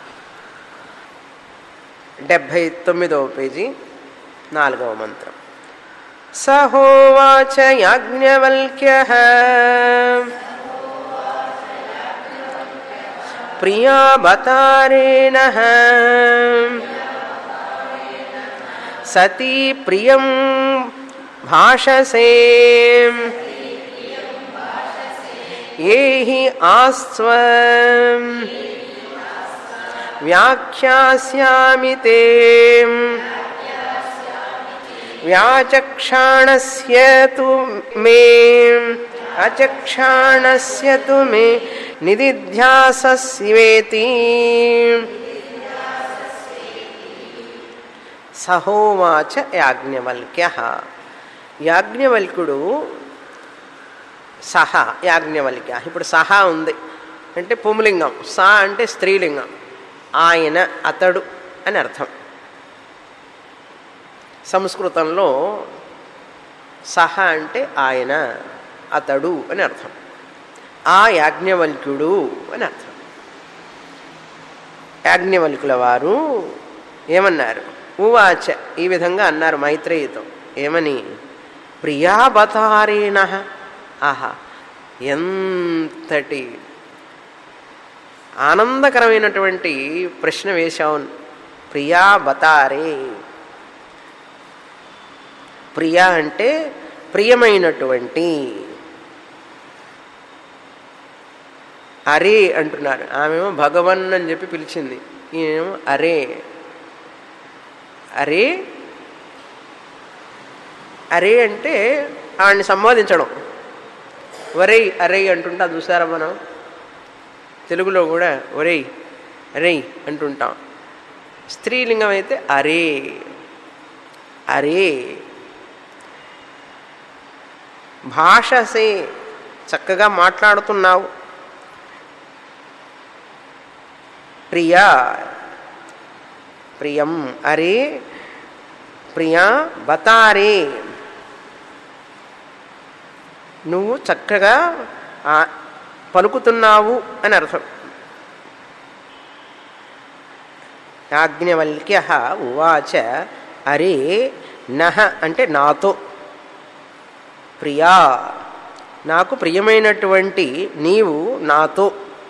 డెబ్భై తొమ్మిదవ పేజీ నాలుగవ మంత్రం సహోవాచ యాజ్ఞవల్క్య ప్రియా బతారేణ సతీ ప్రియం భాషసే ఏహి ఆస్వ వ్యాఖ్యాస్యామి తే వ్యాచక్షాణస్య తు మే అచక్షాణస్య తు మే నిదిధ్యాసస్వేతి సహోవాచ యాజ్ఞవల్క్య యాజ్ఞవల్కుడు సహ యాజ్ఞవల్క్య ఇప్పుడు సహ ఉంది అంటే పుంలింగం సా అంటే స్త్రీలింగం ఆయన అతడు అని అర్థం సంస్కృతంలో సహ అంటే ఆయన అతడు అని అర్థం ఆ యాజ్ఞవల్క్యుడు అని అర్థం యాజ్ఞవల్కుల వారు ఏమన్నారు ఉవాచ ఈ విధంగా అన్నారు మైత్రేయితో ఏమని ప్రియాబతారేణ ఆహా ఎంతటి ఆనందకరమైనటువంటి ప్రశ్న వేశావు ప్రియా బతారే ప్రియ అంటే ప్రియమైనటువంటి అరే అంటున్నారు ఆమెమో భగవన్ అని చెప్పి పిలిచింది ఈయనేమో అరే అరే అరే అంటే ఆడిని సంబోధించడం ఒరేయ్ అరే అంటుంటా చూసారా మనం తెలుగులో కూడా ఒరేయ్ అరేయ్ అంటుంటాం స్త్రీలింగం అయితే అరే అరే భాషసే చక్కగా మాట్లాడుతున్నావు ప్రియా ప్రియం అరే ప్రియా బతారే నువ్వు చక్కగా ఆ, పలుకుతున్నావు అని అర్థం యాజ్ఞవల్క్య ఉవాచ అరే నహ అంటే నాతో ప్రియా నాకు ప్రియమైనటువంటి నీవు నాతో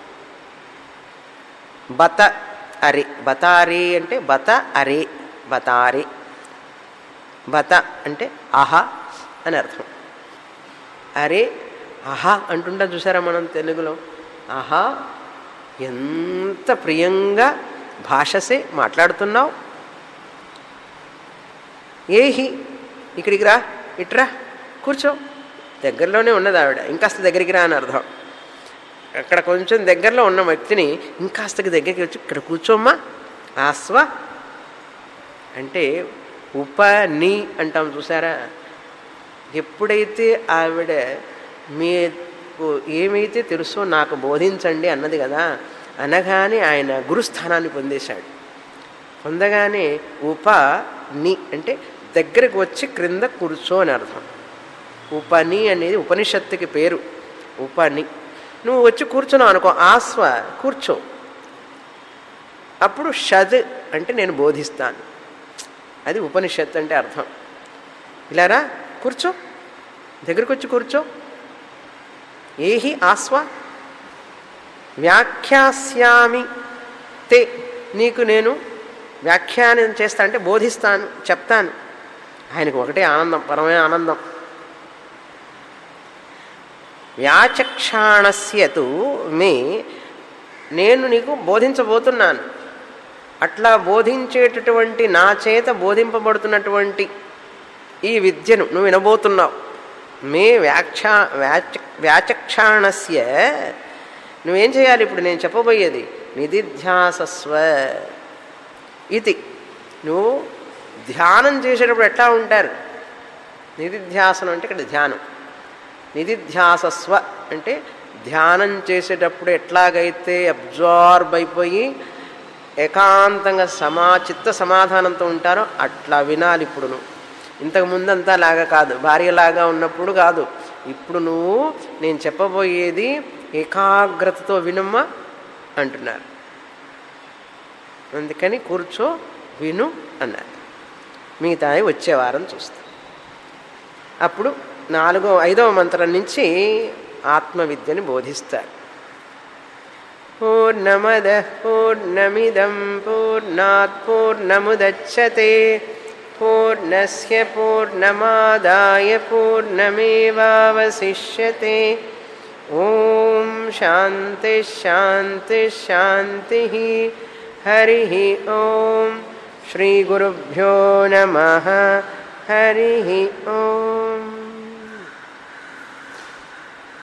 బత అరే బతారే అంటే బత అరే బతారే బత అంటే అహ అని అర్థం అరే అహా అంటుంటా చూసారా మనం తెలుగులో ఆహా ఎంత ప్రియంగా భాషసే మాట్లాడుతున్నావు ఏహి ఇక్కడికి రా ఇట్రా కూర్చో దగ్గరలోనే ఉన్నది ఆవిడ ఇంకాస్త దగ్గరికి రా అని అర్థం అక్కడ కొంచెం దగ్గరలో ఉన్న వ్యక్తిని ఇంకాస్తకి దగ్గరికి వచ్చి ఇక్కడ కూర్చోమ్మా ఆస్వ అంటే ఉప నీ అంటాం చూసారా ఎప్పుడైతే ఆవిడ మీకు ఏమైతే తెలుసో నాకు బోధించండి అన్నది కదా అనగానే ఆయన గురుస్థానాన్ని పొందేశాడు పొందగానే ఉప ని అంటే దగ్గరికి వచ్చి క్రింద కూర్చో అని అర్థం ఉపని అనేది ఉపనిషత్తుకి పేరు ఉపని నువ్వు వచ్చి కూర్చున్నావు అనుకో ఆస్వ కూర్చో అప్పుడు షద్ అంటే నేను బోధిస్తాను అది ఉపనిషత్తు అంటే అర్థం ఇలారా కూర్చో దగ్గరికి వచ్చి కూర్చో ఏహి ఆస్వ వ్యాఖ్యాస్యామి తే నీకు నేను వ్యాఖ్యానం చేస్తా అంటే బోధిస్తాను చెప్తాను ఆయనకు ఒకటే ఆనందం పరమైన ఆనందం వ్యాచక్షాణస్యతు మే నేను నీకు బోధించబోతున్నాను అట్లా బోధించేటటువంటి నా చేత బోధింపబడుతున్నటువంటి ఈ విద్యను నువ్వు వినబోతున్నావు మే వ్యాఖ్యా వ్యాచ వ్యాచక్షాణస్య నువ్వేం చేయాలి ఇప్పుడు నేను చెప్పబోయేది నిధిధ్యాసస్వ ఇది నువ్వు ధ్యానం చేసేటప్పుడు ఎట్లా ఉంటారు నిధిధ్యాసనం అంటే ఇక్కడ ధ్యానం నిధిధ్యాసస్వ అంటే ధ్యానం చేసేటప్పుడు ఎట్లాగైతే అబ్జార్బ్ అయిపోయి ఏకాంతంగా సమా చిత్త సమాధానంతో ఉంటారో అట్లా వినాలి ఇప్పుడు నువ్వు ఇంతకు ముందంతా లాగా కాదు భార్యలాగా ఉన్నప్పుడు కాదు ఇప్పుడు నువ్వు నేను చెప్పబోయేది ఏకాగ్రతతో వినమ్మా అంటున్నారు అందుకని కూర్చో విను అన్నారు మిగతాయి వచ్చే వారం చూస్తాం అప్పుడు నాలుగో ఐదవ మంత్రం నుంచి ఆత్మవిద్యని బోధిస్తారు పూర్ణమద పూర్ణమిదం పూర్ణాత్ పూర్ణముదచ్చతే పూర్ణస్య పూర్ణమాదాయ పూర్ణమేవావశిష్యతే ఓం శాంతి శాంతి శాంతి హరి ఓం శ్రీ గురుభ్యో నమ హరి ఓం